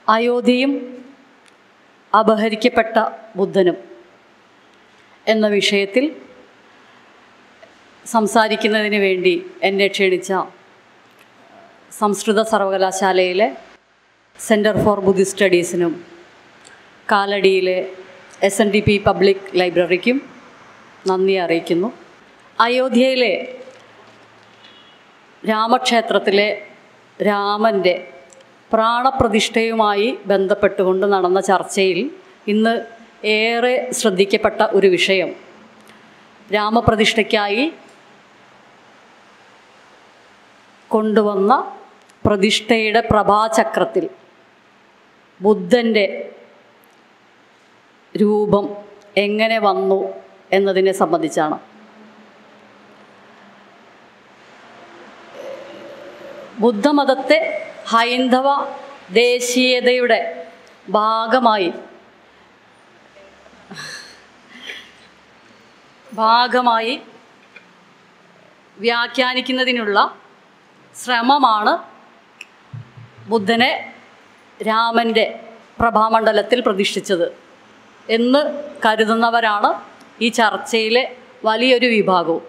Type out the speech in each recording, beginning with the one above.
അയോധ്യയും അപഹരിക്കപ്പെട്ട ബുദ്ധനും എന്ന വിഷയത്തിൽ സംസാരിക്കുന്നതിന് വേണ്ടി എന്നെ ക്ഷണിച്ച സംസ്കൃത സർവകലാശാലയിലെ സെൻറ്റർ ഫോർ ബുദ്ധിസ്റ്റ് സ്റ്റഡീസിനും കാലടിയിലെ S N D P public ലൈബ്രറിക്കും നന്ദി അറിയിക്കുന്നു അയോധ്യയിലെ രാമക്ഷേത്രത്തിലെ രാമൻ്റെ പ്രാണപ്രതിഷ്ഠയുമായി ബന്ധപ്പെട്ടുകൊണ്ട് നടന്ന ചർച്ചയിൽ ഇന്ന് ഏറെ ശ്രദ്ധിക്കപ്പെട്ട ഒരു വിഷയം രാമപ്രതിഷ്ഠയ്ക്കായി കൊണ്ടുവന്ന പ്രതിഷ്ഠയുടെ പ്രഭാചക്രത്തിൽ ബുദ്ധൻ്റെ രൂപം എങ്ങനെ വന്നു എന്നതിനെ സംബന്ധിച്ചാണ് ബുദ്ധമതത്തെ ഹൈന്ദവ ദേശീയതയുടെ ഭാഗമായി ഭാഗമായി വ്യാഖ്യാനിക്കുന്നതിനുള്ള ശ്രമമാണ് ബുദ്ധനെ രാമൻ്റെ പ്രഭാമണ്ഡലത്തിൽ പ്രതിഷ്ഠിച്ചത് എന്ന് കരുതുന്നവരാണ് ഈ ചർച്ചയിലെ വലിയൊരു വിഭാഗവും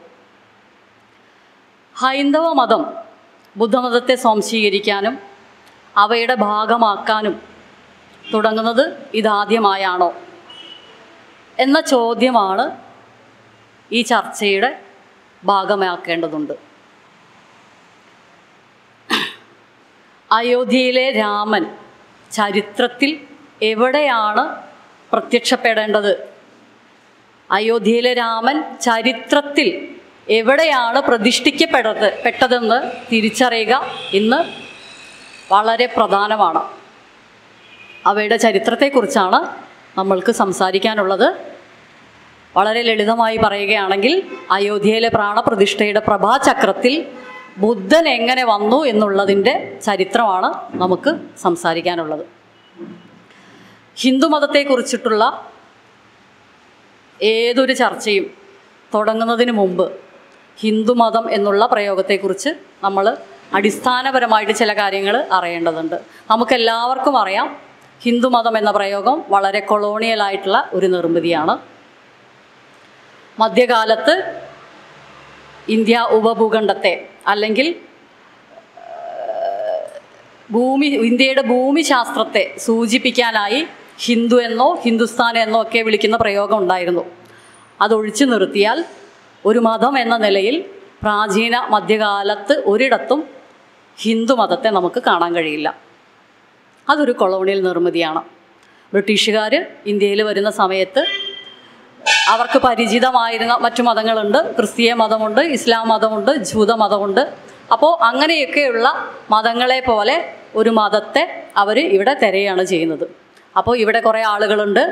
ഹൈന്ദവ മതം ബുദ്ധമതത്തെ സ്വാംശീകരിക്കാനും അവയുടെ ഭാഗമാക്കാനും തുടങ്ങുന്നത് ഇതാദ്യമായാണോ എന്ന ചോദ്യമാണ് ഈ ചർച്ചയുടെ ഭാഗമാക്കേണ്ടതുണ്ട് അയോധ്യയിലെ രാമൻ ചരിത്രത്തിൽ എവിടെയാണ് പ്രത്യക്ഷപ്പെടേണ്ടത് അയോധ്യയിലെ രാമൻ ചരിത്രത്തിൽ എവിടെയാണ് പ്രതിഷ്ഠിക്കപ്പെട്ടത് പെട്ടതെന്ന് തിരിച്ചറിയുക ഇന്ന് വളരെ പ്രധാനമാണ് അവയുടെ ചരിത്രത്തെക്കുറിച്ചാണ് നമ്മൾക്ക് സംസാരിക്കാനുള്ളത് വളരെ ലളിതമായി പറയുകയാണെങ്കിൽ അയോധ്യയിലെ പ്രാണപ്രതിഷ്ഠയുടെ പ്രഭാചക്രത്തിൽ ബുദ്ധൻ എങ്ങനെ വന്നു എന്നുള്ളതിൻ്റെ ചരിത്രമാണ് നമുക്ക് സംസാരിക്കാനുള്ളത് ഹിന്ദുമതത്തെക്കുറിച്ചിട്ടുള്ള ഏതൊരു ചർച്ചയും തുടങ്ങുന്നതിന് മുമ്പ് ഹിന്ദുമതം എന്നുള്ള പ്രയോഗത്തെക്കുറിച്ച് നമ്മൾ അടിസ്ഥാനപരമായിട്ട് ചില കാര്യങ്ങൾ അറിയേണ്ടതുണ്ട് നമുക്കെല്ലാവർക്കും അറിയാം ഹിന്ദുമതം എന്ന പ്രയോഗം വളരെ കൊളോണിയലായിട്ടുള്ള ഒരു നിർമ്മിതിയാണ് മധ്യകാലത്ത് ഇന്ത്യ ഉപഭൂഖണ്ഡത്തെ അല്ലെങ്കിൽ ഭൂമി ഇന്ത്യയുടെ ഭൂമിശാസ്ത്രത്തെ സൂചിപ്പിക്കാനായി ഹിന്ദു എന്നോ ഹിന്ദുസ്ഥാൻ എന്നോ ഒക്കെ വിളിക്കുന്ന പ്രയോഗം ഉണ്ടായിരുന്നു അതൊഴിച്ചു നിർത്തിയാൽ ഒരു മതം എന്ന നിലയിൽ പ്രാചീന മധ്യകാലത്ത് ഒരിടത്തും ഹിന്ദു മതത്തെ നമുക്ക് കാണാൻ കഴിയില്ല അതൊരു കൊളോണിയൽ നിർമ്മിതിയാണ് ബ്രിട്ടീഷുകാർ ഇന്ത്യയിൽ വരുന്ന സമയത്ത് അവർക്ക് പരിചിതമായിരുന്ന മറ്റു മതങ്ങളുണ്ട് ക്രിസ്തീയ മതമുണ്ട് ഇസ്ലാം മതമുണ്ട് ജൂത മതമുണ്ട് അപ്പോൾ അങ്ങനെയൊക്കെയുള്ള മതങ്ങളെ പോലെ ഒരു മതത്തെ അവർ ഇവിടെ തിരയാണ് ചെയ്യുന്നത് അപ്പോൾ ഇവിടെ കുറേ ആളുകളുണ്ട്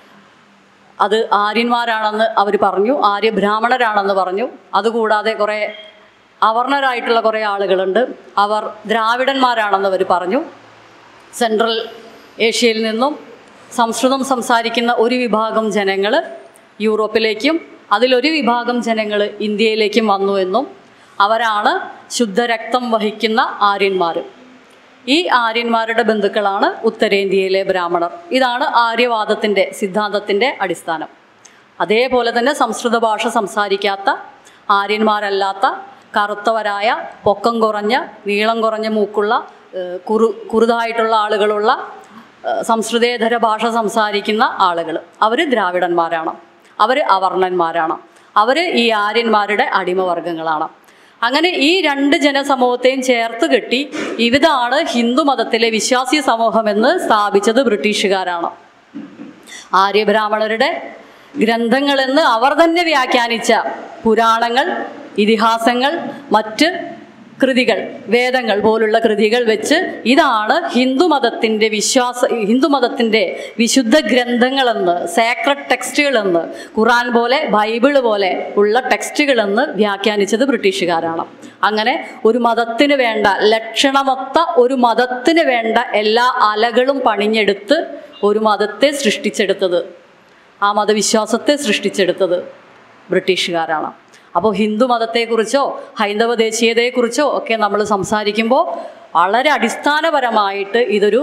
അത് ആര്യന്മാരാണെന്ന് അവർ പറഞ്ഞു ആര്യ ബ്രാഹ്മണരാണെന്ന് പറഞ്ഞു അതുകൂടാതെ കുറേ അവർണരായിട്ടുള്ള കുറേ ആളുകളുണ്ട് അവർ ദ്രാവിഡന്മാരാണെന്ന് അവർ പറഞ്ഞു സെൻട്രൽ ഏഷ്യയിൽ നിന്നും സംസ്കൃതം സംസാരിക്കുന്ന ഒരു വിഭാഗം ജനങ്ങൾ യൂറോപ്പിലേക്കും അതിലൊരു വിഭാഗം ജനങ്ങൾ ഇന്ത്യയിലേക്കും വന്നു എന്നും അവരാണ് ശുദ്ധരക്തം വഹിക്കുന്ന ആര്യന്മാർ ഈ ആര്യന്മാരുടെ ബന്ധുക്കളാണ് ഉത്തരേന്ത്യയിലെ ബ്രാഹ്മണർ ഇതാണ് ആര്യവാദത്തിൻ്റെ സിദ്ധാന്തത്തിൻ്റെ അടിസ്ഥാനം അതേപോലെ തന്നെ സംസ്കൃത ഭാഷ സംസാരിക്കാത്ത ആര്യന്മാരല്ലാത്ത കറുത്തവരായ പൊക്കം കുറഞ്ഞ നീളം കുറഞ്ഞ മൂക്കുള്ള ഏഹ്, കുറു കുറുതായിട്ടുള്ള ആളുകളുള്ള ഏഹ്, സംസ്കൃതേതര ഭാഷ സംസാരിക്കുന്ന ആളുകൾ അവർ ദ്രാവിഡന്മാരാണ് അവർ അവർണന്മാരാണ് അവർ ഈ ആര്യന്മാരുടെ അടിമവർഗങ്ങളാണ് അങ്ങനെ ഈ രണ്ട് ജനസമൂഹത്തെയും ചേർത്ത് കെട്ടി ഇതാണ് ഹിന്ദു മതത്തിലെ വിശ്വാസി സമൂഹമെന്ന് സ്ഥാപിച്ചത് ബ്രിട്ടീഷുകാരാണ് ആര്യബ്രാഹ്മണരുടെ ഗ്രന്ഥങ്ങളെന്ന് അവർ തന്നെ വ്യാഖ്യാനിച്ച പുരാണങ്ങൾ ഇതിഹാസങ്ങൾ മറ്റ് കൃതികൾ വേദങ്ങൾ പോലുള്ള കൃതികൾ വെച്ച് ഇതാണ് ഹിന്ദുമതത്തിൻ്റെ വിശ്വാസ ഹിന്ദുമതത്തിൻ്റെ വിശുദ്ധ ഗ്രന്ഥങ്ങളെന്ന് സേക്രഡ് ടെക്സ്റ്റുകളെന്ന് ഖുറാൻ പോലെ ബൈബിള് പോലെ ഉള്ള ടെക്സ്റ്റുകളെന്ന് വ്യാഖ്യാനിച്ചത് ബ്രിട്ടീഷുകാരാണ് അങ്ങനെ ഒരു മതത്തിന് വേണ്ട ലക്ഷണമൊത്ത ഒരു മതത്തിന് വേണ്ട എല്ലാ അലകളും പണിഞ്ഞെടുത്ത് ഒരു മതത്തെ സൃഷ്ടിച്ചെടുത്തത് ആ മതവിശ്വാസത്തെ സൃഷ്ടിച്ചെടുത്തത് ബ്രിട്ടീഷുകാരാണ് അപ്പോൾ ഹിന്ദു മതത്തെക്കുറിച്ചോ ഹൈന്ദവ ദേശീയതയെക്കുറിച്ചോ ഒക്കെ നമ്മൾ സംസാരിക്കുമ്പോൾ വളരെ അടിസ്ഥാനപരമായിട്ട് ഇതൊരു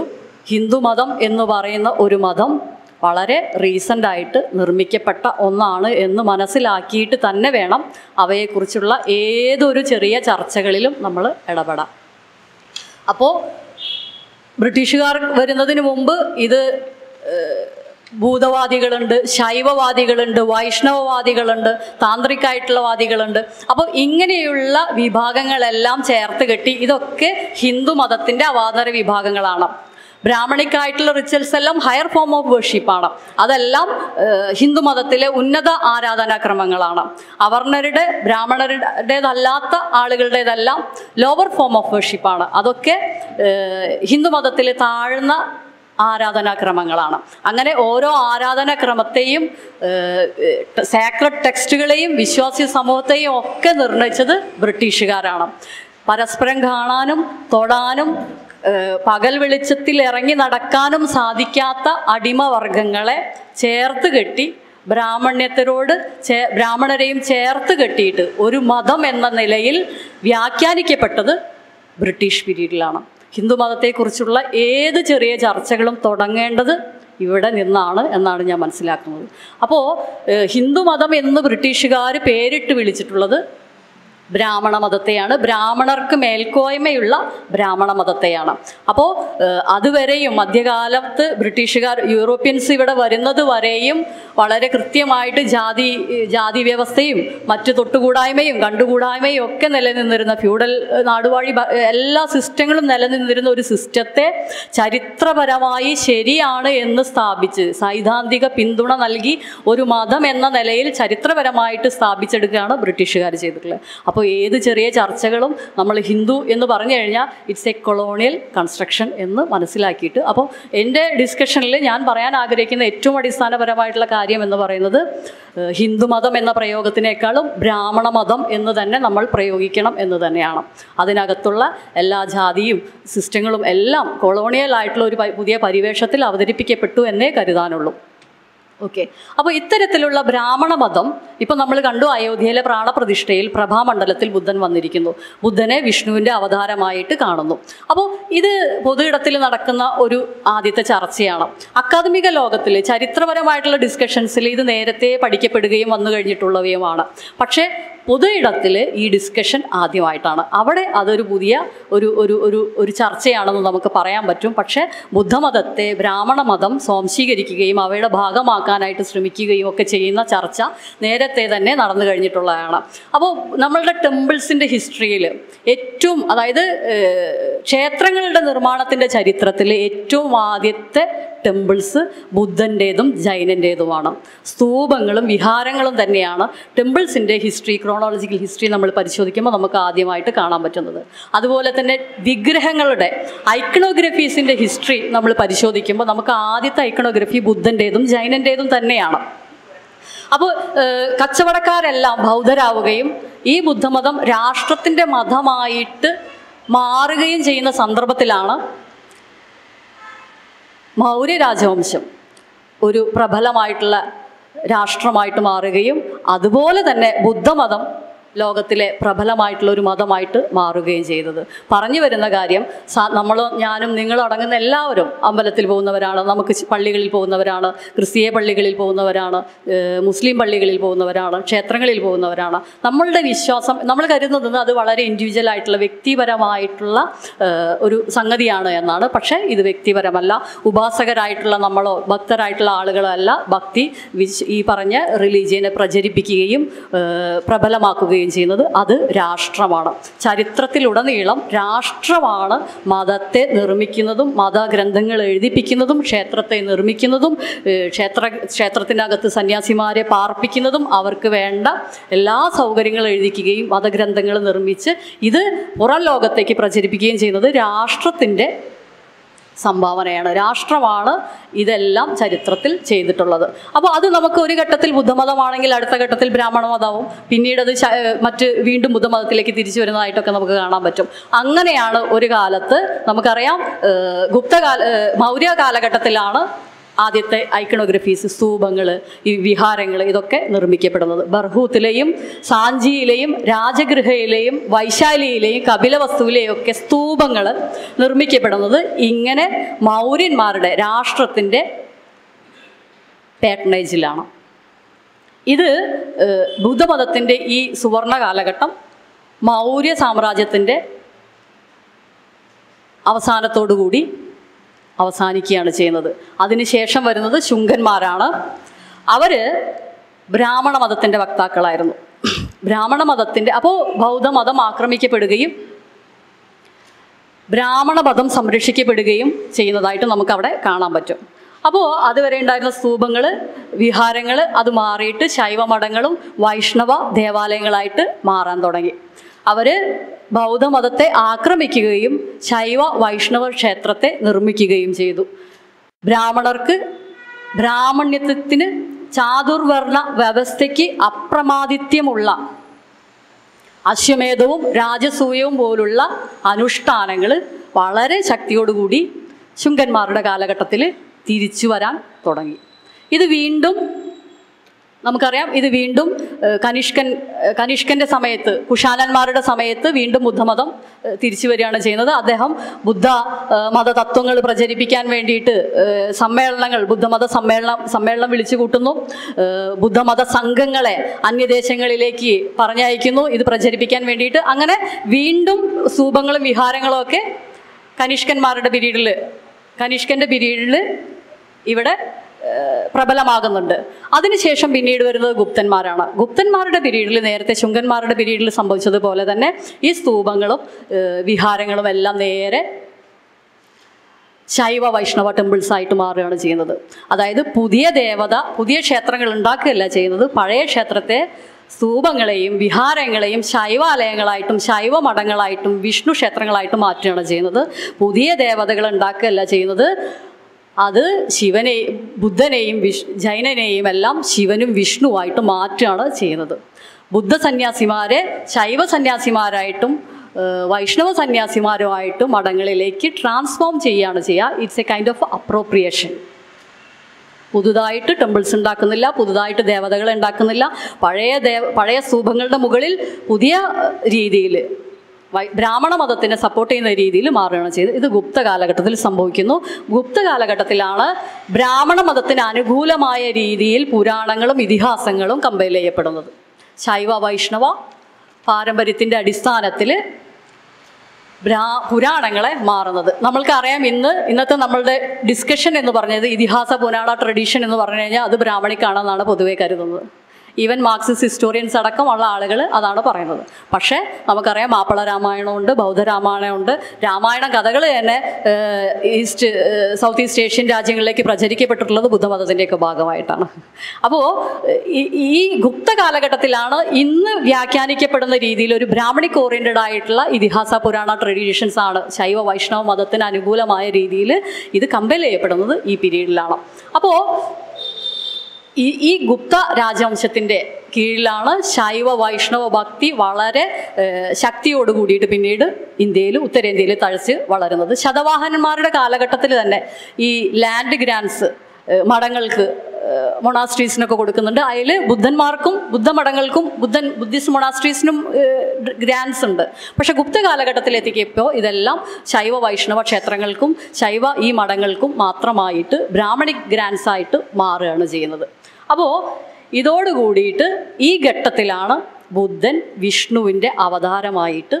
ഹിന്ദുമതം എന്ന് പറയുന്ന ഒരു മതം വളരെ റീസെൻ്റ് ആയിട്ട് നിർമ്മിക്കപ്പെട്ട ഒന്നാണ് എന്ന് മനസ്സിലാക്കിയിട്ട് തന്നെ വേണം അവയെക്കുറിച്ചുള്ള ഏതൊരു ചെറിയ ചർച്ചകളിലും നമ്മൾ ഇടപെടാം അപ്പോൾ ബ്രിട്ടീഷുകാർ വരുന്നതിന് മുമ്പ് ഇത് ഏഹ്, ഭൂതവാദികളുണ്ട് ശൈവവാദികളുണ്ട് വൈഷ്ണവവാദികളുണ്ട് താന്ത്രികായിട്ടുള്ള വാദികളുണ്ട് അപ്പോൾ ഇങ്ങനെയുള്ള വിഭാഗങ്ങളെല്ലാം ചേർത്ത് കെട്ടി ഇതൊക്കെ ഹിന്ദു മതത്തിൻ്റെ അവാന്തര വിഭാഗങ്ങളാണ് ബ്രാഹ്മണിക്കായിട്ടുള്ള റിച്വൽസ് എല്ലാം ഹയർ ഫോം ഓഫ് വർഷിപ്പാണ് അതെല്ലാം ഏഹ്, ഹിന്ദു മതത്തിലെ ഉന്നത ആരാധനാക്രമങ്ങളാണ് അവർണരുടെ ബ്രാഹ്മണരുടേതല്ലാത്ത ആളുകളുടേതെല്ലാം ലോവർ ഫോം ഓഫ് വർഷിപ്പാണ് അതൊക്കെ ഏഹ്, ഹിന്ദു മതത്തിലെ താഴ്ന്ന ആരാധനാക്രമങ്ങളാണ് അങ്ങനെ ഓരോ ആരാധനാക്രമത്തെയും സാക്രഡ് ടെക്സ്റ്റുകളെയും വിശ്വാസി സമൂഹത്തെയും ഒക്കെ നിർണയിച്ചത് ബ്രിട്ടീഷുകാരാണ് പരസ്പരം കാണാനും തൊടാനും ഏഹ്, പകൽ വെളിച്ചത്തിൽ ഇറങ്ങി നടക്കാനും സാധിക്കാത്ത അടിമവർഗങ്ങളെ ചേർത്ത് കെട്ടി ബ്രാഹ്മണ്യത്തിനോട് ചേ ബ്രാഹ്മണരെയും ചേർത്ത് കെട്ടിയിട്ട് ഒരു മതം എന്ന നിലയിൽ വ്യാഖ്യാനിക്കപ്പെട്ടത് ബ്രിട്ടീഷ് പീരീഡിലാണ് ഹിന്ദു മതത്തെക്കുറിച്ചുള്ള ഏത് ചെറിയ ചർച്ചകളും തുടങ്ങേണ്ടത് ഇവിടെ നിന്നാണ് എന്നാണ് ഞാൻ മനസ്സിലാക്കുന്നത് അപ്പോൾ ഹിന്ദു മതം എന്ന് ബ്രിട്ടീഷുകാർ പേരിട്ട് വിളിച്ചിട്ടുള്ളത് ബ്രാഹ്മണ മതത്തെയാണ് ബ്രാഹ്മണർക്ക് മേൽക്കോയ്മയുള്ള ബ്രാഹ്മണ മതത്തെയാണ് അപ്പോൾ അതുവരെയും മധ്യകാലത്ത് ബ്രിട്ടീഷുകാർ യൂറോപ്യൻസ് ഇവിടെ വരുന്നത് വരെയും വളരെ കൃത്യമായിട്ട് ജാതി ജാതി വ്യവസ്ഥയും മറ്റു തൊട്ടുകൂടായ്മയും കണ്ടുകൂടായ്മയും ഒക്കെ നിലനിന്നിരുന്ന ഫ്യൂഡൽ ഏഹ്, നാടുവാഴി ഭ- എല്ലാ സിസ്റ്റങ്ങളും നിലനിന്നിരുന്ന ഒരു സിസ്റ്റത്തെ ചരിത്രപരമായി ശരിയാണ് എന്ന് സ്ഥാപിച്ച് സൈദ്ധാന്തിക പിന്തുണ നൽകി ഒരു മതം എന്ന നിലയിൽ ചരിത്രപരമായിട്ട് സ്ഥാപിച്ചെടുക്കുകയാണ് ബ്രിട്ടീഷുകാർ ചെയ്തിട്ടുള്ളത് അപ്പോൾ ഏത് ചെറിയ ചർച്ചകളും നമ്മൾ ഹിന്ദു എന്ന് പറഞ്ഞു കഴിഞ്ഞാൽ ഇറ്റ്സ് എ കൊളോണിയൽ കൺസ്ട്രക്ഷൻ എന്ന് മനസ്സിലാക്കിയിട്ട് അപ്പോൾ എൻ്റെ ഡിസ്കഷനിൽ ഞാൻ പറയാൻ ആഗ്രഹിക്കുന്ന ഏറ്റവും അടിസ്ഥാനപരമായിട്ടുള്ള കാര്യം എന്ന് പറയുന്നത് ഏഹ്, ഹിന്ദുമതം എന്ന പ്രയോഗത്തിനേക്കാളും ബ്രാഹ്മണ മതം എന്ന് തന്നെ നമ്മൾ പ്രയോഗിക്കണം എന്ന് തന്നെയാണ് അതിനകത്തുള്ള എല്ലാ ജാതിയും സിസ്റ്റങ്ങളും എല്ലാം കൊളോണിയൽ ആയിട്ടുള്ള ഒരു പ- പുതിയ പരിവേഷത്തിൽ അവതരിപ്പിക്കപ്പെട്ടു എന്നേ കരുതാനുള്ളൂ ഓക്കെ അപ്പോൾ ഇത്തരത്തിലുള്ള ബ്രാഹ്മണ മതം ഇപ്പം നമ്മൾ കണ്ടു അയോധ്യയിലെ പ്രാണപ്രതിഷ്ഠയിൽ പ്രഭാമണ്ഡലത്തിൽ ബുദ്ധൻ വന്നിരിക്കുന്നു ബുദ്ധനെ വിഷ്ണുവിൻ്റെ അവതാരമായിട്ട് കാണുന്നു അപ്പോൾ ഇത് പൊതുയിടത്തിൽ നടക്കുന്ന ഒരു ആദ്യത്തെ ചർച്ചയാണ് അക്കാദമിക ലോകത്തിൽ ചരിത്രപരമായിട്ടുള്ള ഡിസ്കഷൻസിൽ ഇത് നേരത്തെ പഠിക്കപ്പെടുകയും വന്നു കഴിഞ്ഞിട്ടുള്ളവയുമാണ് പക്ഷേ പൊതുയിടത്തിൽ ഈ ഡിസ്കഷൻ ആദ്യമായിട്ടാണ് അവിടെ അതൊരു പുതിയ ഒരു ഒരു ഒരു ഒരു ചർച്ചയാണെന്ന് നമുക്ക് പറയാൻ പറ്റും പക്ഷേ ബുദ്ധമതത്തെ ബ്രാഹ്മണ മതം സ്വാംശീകരിക്കുകയും അവയുടെ ഭാഗമാക്കാനായിട്ട് ശ്രമിക്കുകയും ഒക്കെ ചെയ്യുന്ന ചർച്ച നേരത്തെ തന്നെ നടന്നു കഴിഞ്ഞിട്ടുള്ളതാണ് അപ്പോൾ നമ്മളുടെ ടെമ്പിൾസിൻ്റെ ഹിസ്റ്ററിയിൽ ഏറ്റവും അതായത് ഏഹ്, ക്ഷേത്രങ്ങളുടെ നിർമ്മാണത്തിൻ്റെ ചരിത്രത്തിൽ ഏറ്റവും ആദ്യത്തെ ടെമ്പിൾസ് ബുദ്ധൻ്റേതും ജൈനൻ്റേതുമാണ് സ്തൂപങ്ങളും വിഹാരങ്ങളും തന്നെയാണ് ടെമ്പിൾസിൻ്റെ ഹിസ്റ്ററി ക്രോണോളജിക്കൽ ഹിസ്റ്ററി നമ്മൾ പരിശോധിക്കുമ്പോൾ നമുക്ക് ആദ്യമായിട്ട് കാണാൻ പറ്റുന്നത് അതുപോലെ തന്നെ വിഗ്രഹങ്ങളുടെ ഐക്കണോഗ്രഫീസിൻ്റെ ഹിസ്റ്ററി നമ്മൾ പരിശോധിക്കുമ്പോൾ നമുക്ക് ആദ്യത്തെ ഐക്കണോഗ്രഫി ബുദ്ധൻ്റേതും ജൈനൻ്റേതും തന്നെയാണ് അപ്പോൾ ഏഹ്, കച്ചവടക്കാരെല്ലാം ബൗദ്ധരാവുകയും ഈ ബുദ്ധമതം രാഷ്ട്രത്തിൻ്റെ മതമായിട്ട് മാറുകയും ചെയ്യുന്ന സന്ദർഭത്തിലാണ് മൗര്യ രാജവംശം ഒരു പ്രബലമായിട്ടുള്ള രാഷ്ട്രമായിട്ട് മാറുകയും അതുപോലെ തന്നെ ബുദ്ധമതം ലോകത്തിലെ പ്രബലമായിട്ടുള്ള ഒരു മതമായിട്ട് മാറുകയും ചെയ്തത് പറഞ്ഞു വരുന്ന കാര്യം നമ്മൾ ഞാനും നിങ്ങളും അടങ്ങുന്ന എല്ലാവരും അമ്പലത്തിൽ പോകുന്നവരാണ് നമുക്ക് ച് പള്ളികളിൽ പോകുന്നവരാണ് ക്രിസ്തീയ പള്ളികളിൽ പോകുന്നവരാണ് ഏഹ് മുസ്ലിം പള്ളികളിൽ പോകുന്നവരാണ് ക്ഷേത്രങ്ങളിൽ പോകുന്നവരാണ് നമ്മളുടെ വിശ്വാസം നമ്മൾ കരുതുന്നത് അത് വളരെ ഇൻഡിവിജ്വൽ ആയിട്ടുള്ള വ്യക്തിപരമായിട്ടുള്ള ഏഹ് ഒരു സംഗതിയാണ് എന്നാണ് പക്ഷേ ഇത് വ്യക്തിപരമല്ല ഉപാസകരായിട്ടുള്ള നമ്മളോ ഭക്തരായിട്ടുള്ള ആളുകളോ അല്ല ഭക്തി വിശ് ഈ പറഞ്ഞ റിലീജിയനെ പ്രചരിപ്പിക്കുകയും ഏഹ് പ്രബലമാക്കുകയും ചെയ്യുന്നത് അത് രാഷ്ട്രമാണ് ചരിത്രത്തിലുടനീളം രാഷ്ട്രമാണ് മതത്തെ നിർമ്മിക്കുന്നതും മതഗ്രന്ഥങ്ങൾ എഴുതിപ്പിക്കുന്നതും ക്ഷേത്രത്തെ നിർമ്മിക്കുന്നതും ഏഹ് ക്ഷേത്ര ക്ഷേത്രത്തിനകത്ത് സന്യാസിമാരെ പാർപ്പിക്കുന്നതും അവർക്ക് വേണ്ട എല്ലാ സൗകര്യങ്ങളും എഴുതിക്കുകയും മതഗ്രന്ഥങ്ങൾ നിർമ്മിച്ച് ഇത് പുറം ലോകത്തേക്ക് പ്രചരിപ്പിക്കുകയും ചെയ്യുന്നത് രാഷ്ട്രത്തിൻ്റെ സംഭാവനയാണ് രാഷ്ട്രമാണ് ഇതെല്ലാം ചരിത്രത്തിൽ ചെയ്തിട്ടുള്ളത് അപ്പോൾ അത് നമുക്ക് ഒരു ഘട്ടത്തിൽ ബുദ്ധമതമാണെങ്കിൽ അടുത്ത ഘട്ടത്തിൽ ബ്രാഹ്മണ മതവും പിന്നീട് അത് ശ- ഏഹ് മറ്റ് വീണ്ടും ബുദ്ധമതത്തിലേക്ക് തിരിച്ചു വരുന്നതായിട്ടൊക്കെ നമുക്ക് കാണാൻ പറ്റും അങ്ങനെയാണ് ഒരു കാലത്ത് നമുക്കറിയാം ഏഹ് ഗുപ്ത കാല ഏഹ് മൗര്യ കാലഘട്ടത്തിലാണ് ആദ്യത്തെ ഐക്കണോഗ്രഫീസ് സ്തൂപങ്ങൾ ഈ വിഹാരങ്ങൾ ഇതൊക്കെ നിർമ്മിക്കപ്പെടുന്നത് ബർഹൂത്തിലെയും സാഞ്ചിയിലെയും രാജഗൃഹയിലെയും വൈശാലിയിലെയും കപിലവസ്തുവിലെയും ഒക്കെ സ്തൂപങ്ങൾ നിർമ്മിക്കപ്പെടുന്നത് ഇങ്ങനെ മൗര്യന്മാരുടെ രാഷ്ട്രത്തിൻ്റെ പാറ്റേണേജിലാണ് ഇത് ഏഹ്, ബുദ്ധമതത്തിൻ്റെ ഈ സുവർണ കാലഘട്ടം മൗര്യ സാമ്രാജ്യത്തിൻ്റെ അവസാനത്തോടുകൂടി അവസാനിക്കുകയാണ് ചെയ്യുന്നത് അതിനുശേഷം വരുന്നത് ശുങ്കന്മാരാണ് അവർ ബ്രാഹ്മണ മതത്തിൻ്റെ വക്താക്കളായിരുന്നു ബ്രാഹ്മണ മതത്തിൻ്റെ അപ്പോൾ ബൗദ്ധമതം ആക്രമിക്കപ്പെടുകയും ബ്രാഹ്മണ മതം സംരക്ഷിക്കപ്പെടുകയും ചെയ്യുന്നതായിട്ട് നമുക്കവിടെ കാണാൻ പറ്റും അപ്പോൾ അതുവരെ ഉണ്ടായിരുന്ന സ്തൂപങ്ങൾ വിഹാരങ്ങൾ അത് മാറിയിട്ട് ശൈവമഠങ്ങളും വൈഷ്ണവ ദേവാലയങ്ങളായിട്ട് മാറാൻ തുടങ്ങി അവർ ബൗദ്ധമതത്തെ ആക്രമിക്കുകയും ശൈവ വൈഷ്ണവ ക്ഷേത്രത്തെ നിർമ്മിക്കുകയും ചെയ്തു ബ്രാഹ്മണർക്ക് ബ്രാഹ്മണ്യത്വത്തിന് ചാതുർവർണ്ണ വ്യവസ്ഥയ്ക്ക് അപ്രമാദിത്യമുള്ള അശ്വമേധവും രാജസൂയവും പോലുള്ള അനുഷ്ഠാനങ്ങൾ വളരെ ശക്തിയോടുകൂടി ശുങ്കന്മാരുടെ കാലഘട്ടത്തിൽ തിരിച്ചു വരാൻ തുടങ്ങി ഇത് വീണ്ടും നമുക്കറിയാം ഇത് വീണ്ടും ഏഹ്, കനിഷ്കൻ ഏഹ്, കനിഷ്കന്റെ സമയത്ത് കുഷാനന്മാരുടെ സമയത്ത് വീണ്ടും ബുദ്ധമതം ഏഹ്, തിരിച്ചു വരികയാണ് ചെയ്യുന്നത് അദ്ദേഹം ബുദ്ധ ഏഹ്, മതതത്വങ്ങൾ പ്രചരിപ്പിക്കാൻ വേണ്ടിയിട്ട് ഏഹ്, സമ്മേളനങ്ങൾ ബുദ്ധമത സമ്മേളനം സമ്മേളനം വിളിച്ചു കൂട്ടുന്നു ഏഹ്, ബുദ്ധമത സംഘങ്ങളെ അന്യദേശങ്ങളിലേക്ക് പറഞ്ഞയക്കുന്നു ഇത് പ്രചരിപ്പിക്കാൻ വേണ്ടിയിട്ട് അങ്ങനെ വീണ്ടും സ്തൂപങ്ങളും വിഹാരങ്ങളും ഒക്കെ കനിഷ്കന്മാരുടെ പിരീഡിൽ കനിഷ്കന്റെ പിരീഡിൽ ഇവിടെ ഏഹ്, പ്രബലമാകുന്നുണ്ട് അതിനുശേഷം പിന്നീട് വരുന്നത് ഗുപ്തന്മാരാണ് ഗുപ്തന്മാരുടെ പിരീഡിൽ നേരത്തെ ശുങ്കന്മാരുടെ പിരീഡിൽ സംഭവിച്ചതുപോലെ തന്നെ ഈ സ്തൂപങ്ങളും ഏഹ്, വിഹാരങ്ങളും എല്ലാം നേരെ ശൈവ വൈഷ്ണവ ടെമ്പിൾസ് ആയിട്ട് മാറുകയാണ് ചെയ്യുന്നത് അതായത് പുതിയ ദേവത പുതിയ ക്ഷേത്രങ്ങൾ ഉണ്ടാക്കുകയല്ല ചെയ്യുന്നത് പഴയ ക്ഷേത്രത്തെ സ്തൂപങ്ങളെയും വിഹാരങ്ങളെയും ശൈവാലയങ്ങളായിട്ടും ശൈവ മഠങ്ങളായിട്ടും വിഷ്ണു ക്ഷേത്രങ്ങളായിട്ടും മാറ്റുകയാണ് ചെയ്യുന്നത് പുതിയ ദേവതകൾ ഉണ്ടാക്കുകയല്ല ചെയ്യുന്നത് അത് ശിവനെ ബുദ്ധനെയും വിഷ് ജൈനനെയും എല്ലാം ശിവനും വിഷ്ണുവായിട്ട് മാറ്റുകയാണ് ചെയ്യുന്നത് ബുദ്ധ സന്യാസിമാരെ ശൈവ സന്യാസിമാരായിട്ടും ഏഹ് വൈഷ്ണവ സന്യാസിമാരുമായിട്ട് മഠങ്ങളിലേക്ക് ട്രാൻസ്ഫോം ചെയ്യുകയാണ് ചെയ്യുക it's a kind of appropriation പുതുതായിട്ട് ടെമ്പിൾസ് ഉണ്ടാക്കുന്നില്ല പുതുതായിട്ട് ദേവതകളെ ഉണ്ടാക്കുന്നില്ല പഴയ ദേവ പഴയ സ്തൂപങ്ങളുടെ മുകളിൽ പുതിയ രീതിയിൽ ബ്രാഹ്മണ മതത്തിനെ സപ്പോർട്ട് ചെയ്യുന്ന രീതിയിൽ മാറുകയാണ് ചെയ്തത് ഇത് ഗുപ്ത കാലഘട്ടത്തിൽ സംഭവിക്കുന്നു ഗുപ്ത കാലഘട്ടത്തിലാണ് ബ്രാഹ്മണ മതത്തിന് അനുകൂലമായ രീതിയിൽ പുരാണങ്ങളും ഇതിഹാസങ്ങളും കമ്പൈൽ ചെയ്യപ്പെടുന്നത് ശൈവ വൈഷ്ണവ പാരമ്പര്യത്തിൻ്റെ അടിസ്ഥാനത്തിൽ ബ്രാ പുരാണങ്ങളെ മാറുന്നത് നമ്മൾക്കറിയാം ഇന്ന് ഇന്നത്തെ നമ്മളുടെ ഡിസ്കഷൻ എന്ന് പറഞ്ഞത് ഇതിഹാസ പുരാണ ട്രഡീഷൻ എന്ന് പറഞ്ഞു കഴിഞ്ഞാൽ അത് ബ്രാഹ്മണിക്കാണെന്നാണ് പൊതുവെ കരുതുന്നത് ഈവൻ മാർക്സിസ്റ്റ് ഹിസ്റ്റോറിയൻസ് അടക്കമുള്ള ആളുകൾ അതാണ് പറയുന്നത് പക്ഷേ നമുക്കറിയാം മാപ്പിള രാമായണമുണ്ട് ബൗദ്ധരാമായണമുണ്ട് രാമായണ കഥകൾ തന്നെ ഏഹ്, ഈസ്റ്റ് ഏഹ്, സൗത്ത് ഈസ്റ്റ് ഏഷ്യൻ രാജ്യങ്ങളിലേക്ക് പ്രചരിക്കപ്പെട്ടിട്ടുള്ളത് ബുദ്ധമതത്തിൻ്റെയൊക്കെ ഭാഗമായിട്ടാണ് അപ്പോൾ ഈ- ഈ ഗുപ്ത കാലഘട്ടത്തിലാണ് ഇന്ന് വ്യാഖ്യാനിക്കപ്പെടുന്ന രീതിയിൽ ഒരു ബ്രാഹ്മണിക് ഓറിയന്റഡ് ആയിട്ടുള്ള ഇതിഹാസ പുരാണ ട്രഡീഷൻസ് ആണ് ശൈവ വൈഷ്ണവ മതത്തിന് അനുകൂലമായ രീതിയിൽ ഇത് കമ്പൽ ചെയ്യപ്പെടുന്നത് ഈ പീരീഡിലാണ് അപ്പോൾ ഈ ഈ ഗുപ്ത രാജവംശത്തിൻ്റെ കീഴിലാണ് ശൈവ വൈഷ്ണവ ഭക്തി വളരെ ഏഹ്, ശക്തിയോട് കൂടിയിട്ട് പിന്നീട് ഇന്ത്യയിൽ ഉത്തരേന്ത്യയിൽ തഴച്ച് വളരുന്നത് ശതവാഹനന്മാരുടെ കാലഘട്ടത്തിൽ തന്നെ ഈ ലാൻഡ് ഗ്രാൻസ് മഠങ്ങൾക്ക് മൊണാസ്ട്രീസിനൊക്കെ കൊടുക്കുന്നുണ്ട് അതിൽ ബുദ്ധന്മാർക്കും ബുദ്ധമഠങ്ങൾക്കും ബുദ്ധൻ ബുദ്ധിസ്റ്റ് മൊണാസ്ട്രീസിനും ഗ്രാൻസ് ഉണ്ട് പക്ഷെ ഗുപ്ത കാലഘട്ടത്തിൽ എത്തിക്കപ്പോൾ ഇതെല്ലാം ശൈവ വൈഷ്ണവ ക്ഷേത്രങ്ങൾക്കും ശൈവ ഈ മഠങ്ങൾക്കും മാത്രമായിട്ട് ബ്രാഹ്മണിക് ഗ്രാൻസ് ആയിട്ട് മാറുകയാണ് ചെയ്യുന്നത് അപ്പോൾ ഇതോടുകൂടിയിട്ട് ഈ ഘട്ടത്തിലാണ് ബുദ്ധൻ വിഷ്ണുവിൻ്റെ അവതാരമായിട്ട്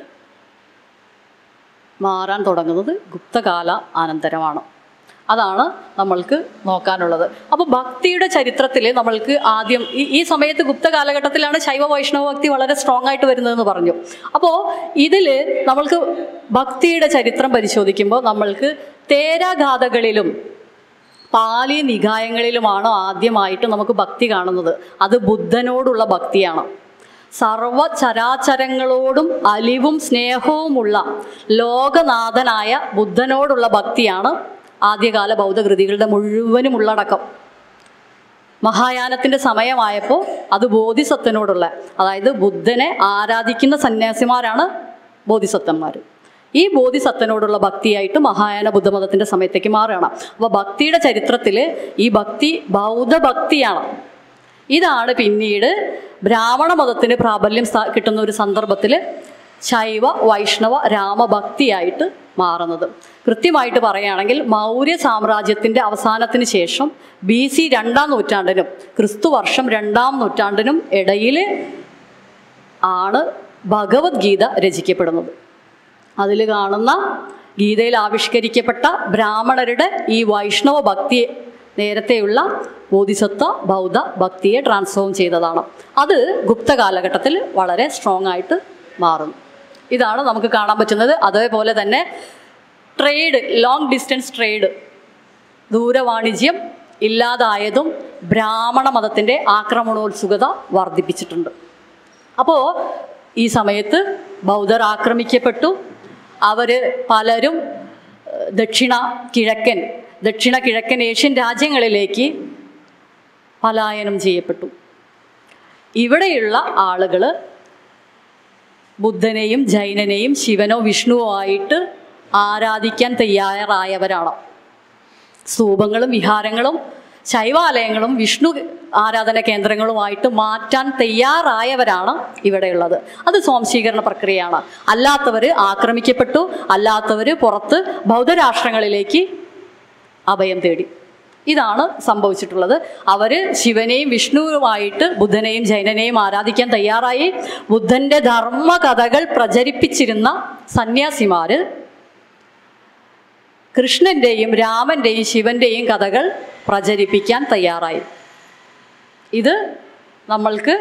മാറാൻ തുടങ്ങുന്നത് ഗുപ്തകാല അനന്തരമാണ് അതാണ് നമ്മൾക്ക് നോക്കാനുള്ളത് അപ്പോൾ ഭക്തിയുടെ ചരിത്രത്തിൽ നമ്മൾക്ക് ആദ്യം ഈ ഈ സമയത്ത് ഗുപ്ത കാലഘട്ടത്തിലാണ് ശൈവ വൈഷ്ണവ ഭക്തി വളരെ സ്ട്രോങ് ആയിട്ട് വരുന്നതെന്ന് പറഞ്ഞു അപ്പോൾ ഇതിൽ നമ്മൾക്ക് ഭക്തിയുടെ ചരിത്രം പരിശോധിക്കുമ്പോൾ നമ്മൾക്ക് തേരാഗാഥകളിലും പാലി നികായങ്ങളിലുമാണ് ആദ്യമായിട്ട് നമുക്ക് ഭക്തി കാണുന്നത് അത് ബുദ്ധനോടുള്ള ഭക്തിയാണ് സർവ ചരാചരങ്ങളോടും അലിവും സ്നേഹവുമുള്ള ലോകനാഥനായ ബുദ്ധനോടുള്ള ഭക്തിയാണ് ആദ്യകാല ബൗദ്ധകൃതികളുടെ മുഴുവനും ഉള്ളടക്കം മഹായാനത്തിന്റെ സമയമായപ്പോൾ അത് ബോധിസത്വനോടുള്ള അതായത് ബുദ്ധനെ ആരാധിക്കുന്ന സന്യാസിമാരാണ് ബോധിസത്വന്മാർ ഈ ബോധിസത്വനോടുള്ള ഭക്തിയായിട്ട് മഹായാന ബുദ്ധമതത്തിന്റെ സമയത്തേക്ക് മാറുകയാണ് അപ്പോൾ ഭക്തിയുടെ ചരിത്രത്തിൽ ഈ ഭക്തി ബൗദ്ധ ഭക്തിയാണ് ഇതാണ് പിന്നീട് ബ്രാഹ്മണ മതത്തിന് പ്രാബല്യം സ്ഥാ- കിട്ടുന്ന ഒരു സന്ദർഭത്തിൽ ശൈവ വൈഷ്ണവ രാമഭക്തിയായിട്ട് മാറുന്നത് കൃത്യമായിട്ട് പറയുകയാണെങ്കിൽ മൗര്യ സാമ്രാജ്യത്തിൻ്റെ അവസാനത്തിന് ശേഷം ബി സി രണ്ടാം നൂറ്റാണ്ടിനും ക്രിസ്തു വർഷം രണ്ടാം നൂറ്റാണ്ടിനും ഇടയിൽ ആണ് ഭഗവത്ഗീത രചിക്കപ്പെടുന്നത് അതിൽ കാണുന്ന ഗീതയിൽ ആവിഷ്കരിക്കപ്പെട്ട ബ്രാഹ്മണരുടെ ഈ വൈഷ്ണവ ഭക്തി നേരത്തെയുള്ള ബോധിസത്വ ബൗദ്ധ ഭക്തിയെ ട്രാൻസ്ഫോം ചെയ്തതാണ് അത് ഗുപ്ത കാലഘട്ടത്തിൽ വളരെ സ്ട്രോങ് ആയിട്ട് മാറുന്നു ഇതാണ് നമുക്ക് കാണാൻ പറ്റുന്നത് അതേപോലെ തന്നെ ട്രേഡ് ലോങ് ഡിസ്റ്റൻസ് ട്രേഡ് ദൂരവാണിജ്യം ഇല്ലാതായതും ബ്രാഹ്മണ മതത്തിൻ്റെ ആക്രമണോത്സുകത വർദ്ധിപ്പിച്ചിട്ടുണ്ട് അപ്പോൾ ഈ സമയത്ത് ബൗദ്ധർ ആക്രമിക്കപ്പെട്ടു അവർ പലരും ഏഹ്, ദക്ഷിണ കിഴക്കൻ ദക്ഷിണ കിഴക്കൻ ഏഷ്യൻ രാജ്യങ്ങളിലേക്ക് പലായനം ചെയ്യപ്പെട്ടു ഇവിടെയുള്ള ആളുകൾ ബുദ്ധനെയും ജൈനനെയും ശിവനോ വിഷ്ണുവോ ആയിട്ട് ആരാധിക്കാൻ തയ്യാറായവരാണ് സ്തൂപങ്ങളും വിഹാരങ്ങളും ശൈവാലയങ്ങളും വിഷ്ണു ആരാധന കേന്ദ്രങ്ങളുമായിട്ട് മാറ്റാൻ തയ്യാറായവരാണ് ഇവിടെയുള്ളത് അത് സ്വാംശീകരണ പ്രക്രിയയാണ് അല്ലാത്തവർ ആക്രമിക്കപ്പെട്ടു അല്ലാത്തവർ പുറത്ത് ബൗദ്ധരാഷ്ട്രങ്ങളിലേക്ക് അഭയം തേടി ഇതാണ് സംഭവിച്ചിട്ടുള്ളത് അവർ ശിവനെയും വിഷ്ണുവുമായിട്ട് ബുദ്ധനെയും ജൈനനെയും ആരാധിക്കാൻ തയ്യാറായി ബുദ്ധന്റെ ധർമ്മകഥകൾ പ്രചരിപ്പിച്ചിരുന്ന സന്യാസിമാര് കൃഷ്ണന്റെയും രാമന്റെയും ശിവന്റെയും കഥകൾ പ്രചരിപ്പിക്കാൻ തയ്യാറായി ഇത് നമ്മൾക്ക്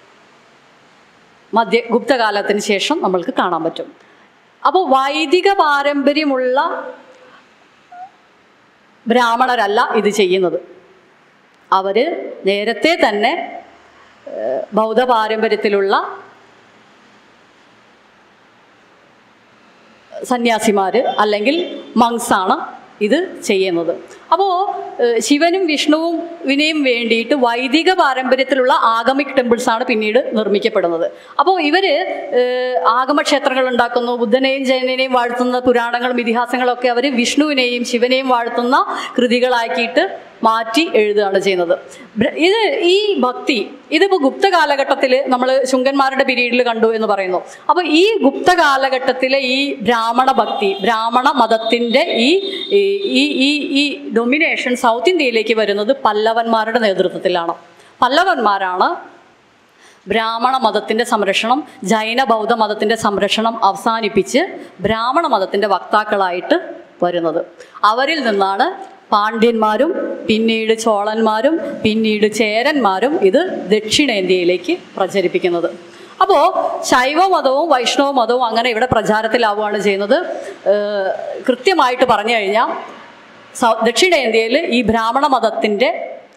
മധ്യ ഗുപ്തകാലത്തിന് ശേഷം നമ്മൾക്ക് കാണാൻ പറ്റും അപ്പോൾ വൈദിക പാരമ്പര്യമുള്ള ബ്രാഹ്മണരല്ല ഇത് ചെയ്യുന്നത് അവർ നേരത്തെ തന്നെ ഏഹ്, ബൗദ്ധ പാരമ്പര്യത്തിലുള്ള സന്യാസിമാർ അല്ലെങ്കിൽ മങ്സാണ് ഇത് ചെയ്യുന്നത് അപ്പോൾ ശിവനും വിഷ്ണുവും വിനെയും വേണ്ടിയിട്ട് വൈദിക പാരമ്പര്യത്തിലുള്ള ആഗമിക് ടെമ്പിൾസ് ആണ് പിന്നീട് നിർമ്മിക്കപ്പെടുന്നത് അപ്പോൾ ഇവര് ഏഹ്, ആഗമക്ഷേത്രങ്ങൾ ഉണ്ടാക്കുന്നു ബുദ്ധനെയും ജൈനനെയും വാഴ്ത്തുന്ന പുരാണങ്ങളും ഇതിഹാസങ്ങളും ഒക്കെ അവർ വിഷ്ണുവിനെയും ശിവനെയും വാഴ്ത്തുന്ന കൃതികളാക്കിയിട്ട് മാറ്റി എഴുതുകയാണ് ചെയ്യുന്നത് ബ്ര- ഇത് ഈ ഭക്തി ഇതിപ്പോൾ ഗുപ്ത കാലഘട്ടത്തിൽ നമ്മൾ ശുങ്കന്മാരുടെ പീരീഡിൽ കണ്ടു എന്ന് പറയുന്നു അപ്പോൾ ഈ ഗുപ്ത കാലഘട്ടത്തിലെ ഈ ബ്രാഹ്മണ ഭക്തി ബ്രാഹ്മണ മതത്തിൻ്റെ ഈ ഈ- ഈ ഈ ഈ ഡൊമിനേഷൻ സൗത്ത് ഇന്ത്യയിലേക്ക് വരുന്നത് പല്ലവന്മാരുടെ നേതൃത്വത്തിലാണ് പല്ലവന്മാരാണ് ബ്രാഹ്മണ മതത്തിൻ്റെ സംരക്ഷണം ജൈന ബൗദ്ധ മതത്തിൻ്റെ സംരക്ഷണം അവസാനിപ്പിച്ച് ബ്രാഹ്മണ മതത്തിൻ്റെ വക്താക്കളായിട്ട് വരുന്നത് അവരിൽ നിന്നാണ് പാണ്ഡ്യന്മാരും പിന്നീട് ചോളന്മാരും പിന്നീട് ചേരന്മാരും ഇത് ദക്ഷിണേന്ത്യയിലേക്ക് പ്രചരിപ്പിക്കുന്നത് അപ്പോൾ ശൈവ മതവും വൈഷ്ണവ മതവും അങ്ങനെ ഇവിടെ പ്രചാരത്തിലാവുകയാണ് ചെയ്യുന്നത് ഏഹ് കൃത്യമായിട്ട് പറഞ്ഞു കഴിഞ്ഞാൽ സൗ- ദക്ഷിണേന്ത്യയിൽ ഈ ബ്രാഹ്മണ മതത്തിൻ്റെ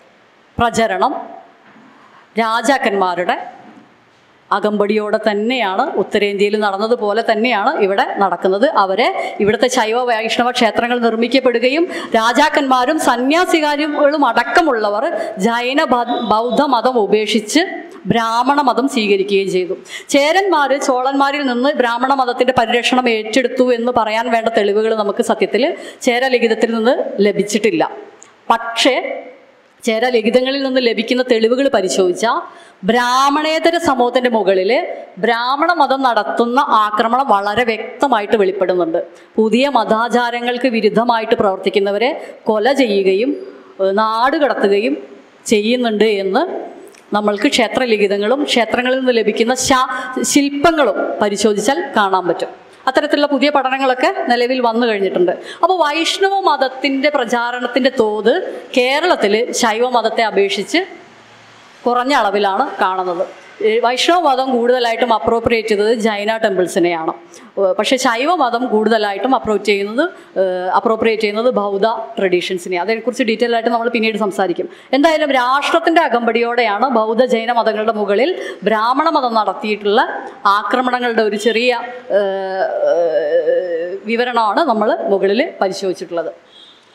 പ്രചരണം രാജാക്കന്മാരുടെ അകമ്പടിയോടെ തന്നെയാണ് ഉത്തരേന്ത്യയിൽ നടന്നതുപോലെ തന്നെയാണ് ഇവിടെ നടക്കുന്നത് അവരെ ഇവിടുത്തെ ശൈവ വൈഷ്ണവ ക്ഷേത്രങ്ങൾ നിർമ്മിക്കപ്പെടുകയും രാജാക്കന്മാരും സന്യാസികാരികളും അടക്കമുള്ളവർ ജൈന ബ- ബൗദ്ധ മതം ഉപേക്ഷിച്ച് ബ്രാഹ്മണ മതം സ്വീകരിക്കുകയും ചെയ്തു ചേരന്മാർ ചോളന്മാരിൽ നിന്ന് ബ്രാഹ്മണ മതത്തിന്റെ പരിരക്ഷണം ഏറ്റെടുത്തു എന്ന് പറയാൻ വേണ്ട തെളിവുകൾ നമുക്ക് സത്യത്തിൽ ചേരലിഖിതത്തിൽ നിന്ന് ലഭിച്ചിട്ടില്ല പക്ഷേ ചേര ലിഖിതങ്ങളിൽ നിന്ന് ലഭിക്കുന്ന തെളിവുകൾ പരിശോധിച്ചാൽ ബ്രാഹ്മണേതര സമൂഹത്തിന്റെ മുകളിൽ ബ്രാഹ്മണ മതം നടത്തുന്ന ആക്രമണം വളരെ വ്യക്തമായിട്ട് വെളിപ്പെടുന്നുണ്ട് പുതിയ മതാചാരങ്ങൾക്ക് വിരുദ്ധമായിട്ട് പ്രവർത്തിക്കുന്നവരെ കൊല ചെയ്യുകയും ഏഹ് നാട് കടത്തുകയും ചെയ്യുന്നുണ്ട് എന്ന് നമ്മൾക്ക് ക്ഷേത്രലിഖിതങ്ങളും ക്ഷേത്രങ്ങളിൽ നിന്ന് ലഭിക്കുന്ന ശാ ശില്പങ്ങളും പരിശോധിച്ചാൽ കാണാൻ പറ്റും അത്തരത്തിലുള്ള പുതിയ പഠനങ്ങളൊക്കെ നിലവിൽ വന്നു കഴിഞ്ഞിട്ടുണ്ട് അപ്പോൾ വൈഷ്ണവ മതത്തിൻ്റെ പ്രചാരണത്തിൻ്റെ തോത് കേരളത്തിൽ ശൈവ മതത്തെ അപേക്ഷിച്ച് കുറഞ്ഞ അളവിലാണ് കാണുന്നത് ഏ, വൈഷ്ണവ മതം കൂടുതലായിട്ടും അപ്രോപ്രിയേറ്റ് ചെയ്തത് ജൈന ടെമ്പിൾസിനെയാണ് ഏ, പക്ഷേ ശൈവ മതം കൂടുതലായിട്ടും അപ്രോച്ച് ചെയ്യുന്നത് അപ്രോപ്രിയേറ്റ് ചെയ്യുന്നത് ബൗദ്ധ ട്രഡീഷൻസിനെ അതിനെക്കുറിച്ച് ഡീറ്റെയിൽ ആയിട്ട് നമ്മൾ പിന്നീട് സംസാരിക്കും എന്തായാലും രാഷ്ട്രത്തിൻ്റെ അകമ്പടിയോടെയാണ് ബൗദ്ധ ജൈന മതങ്ങളുടെ മുകളിൽ ബ്രാഹ്മണ മതം നടത്തിയിട്ടുള്ള ആക്രമണങ്ങളുടെ ഒരു ചെറിയ ഏ, ഏ, വിവരണമാണ് നമ്മൾ മുകളിൽ പരിശോധിച്ചിട്ടുള്ളത്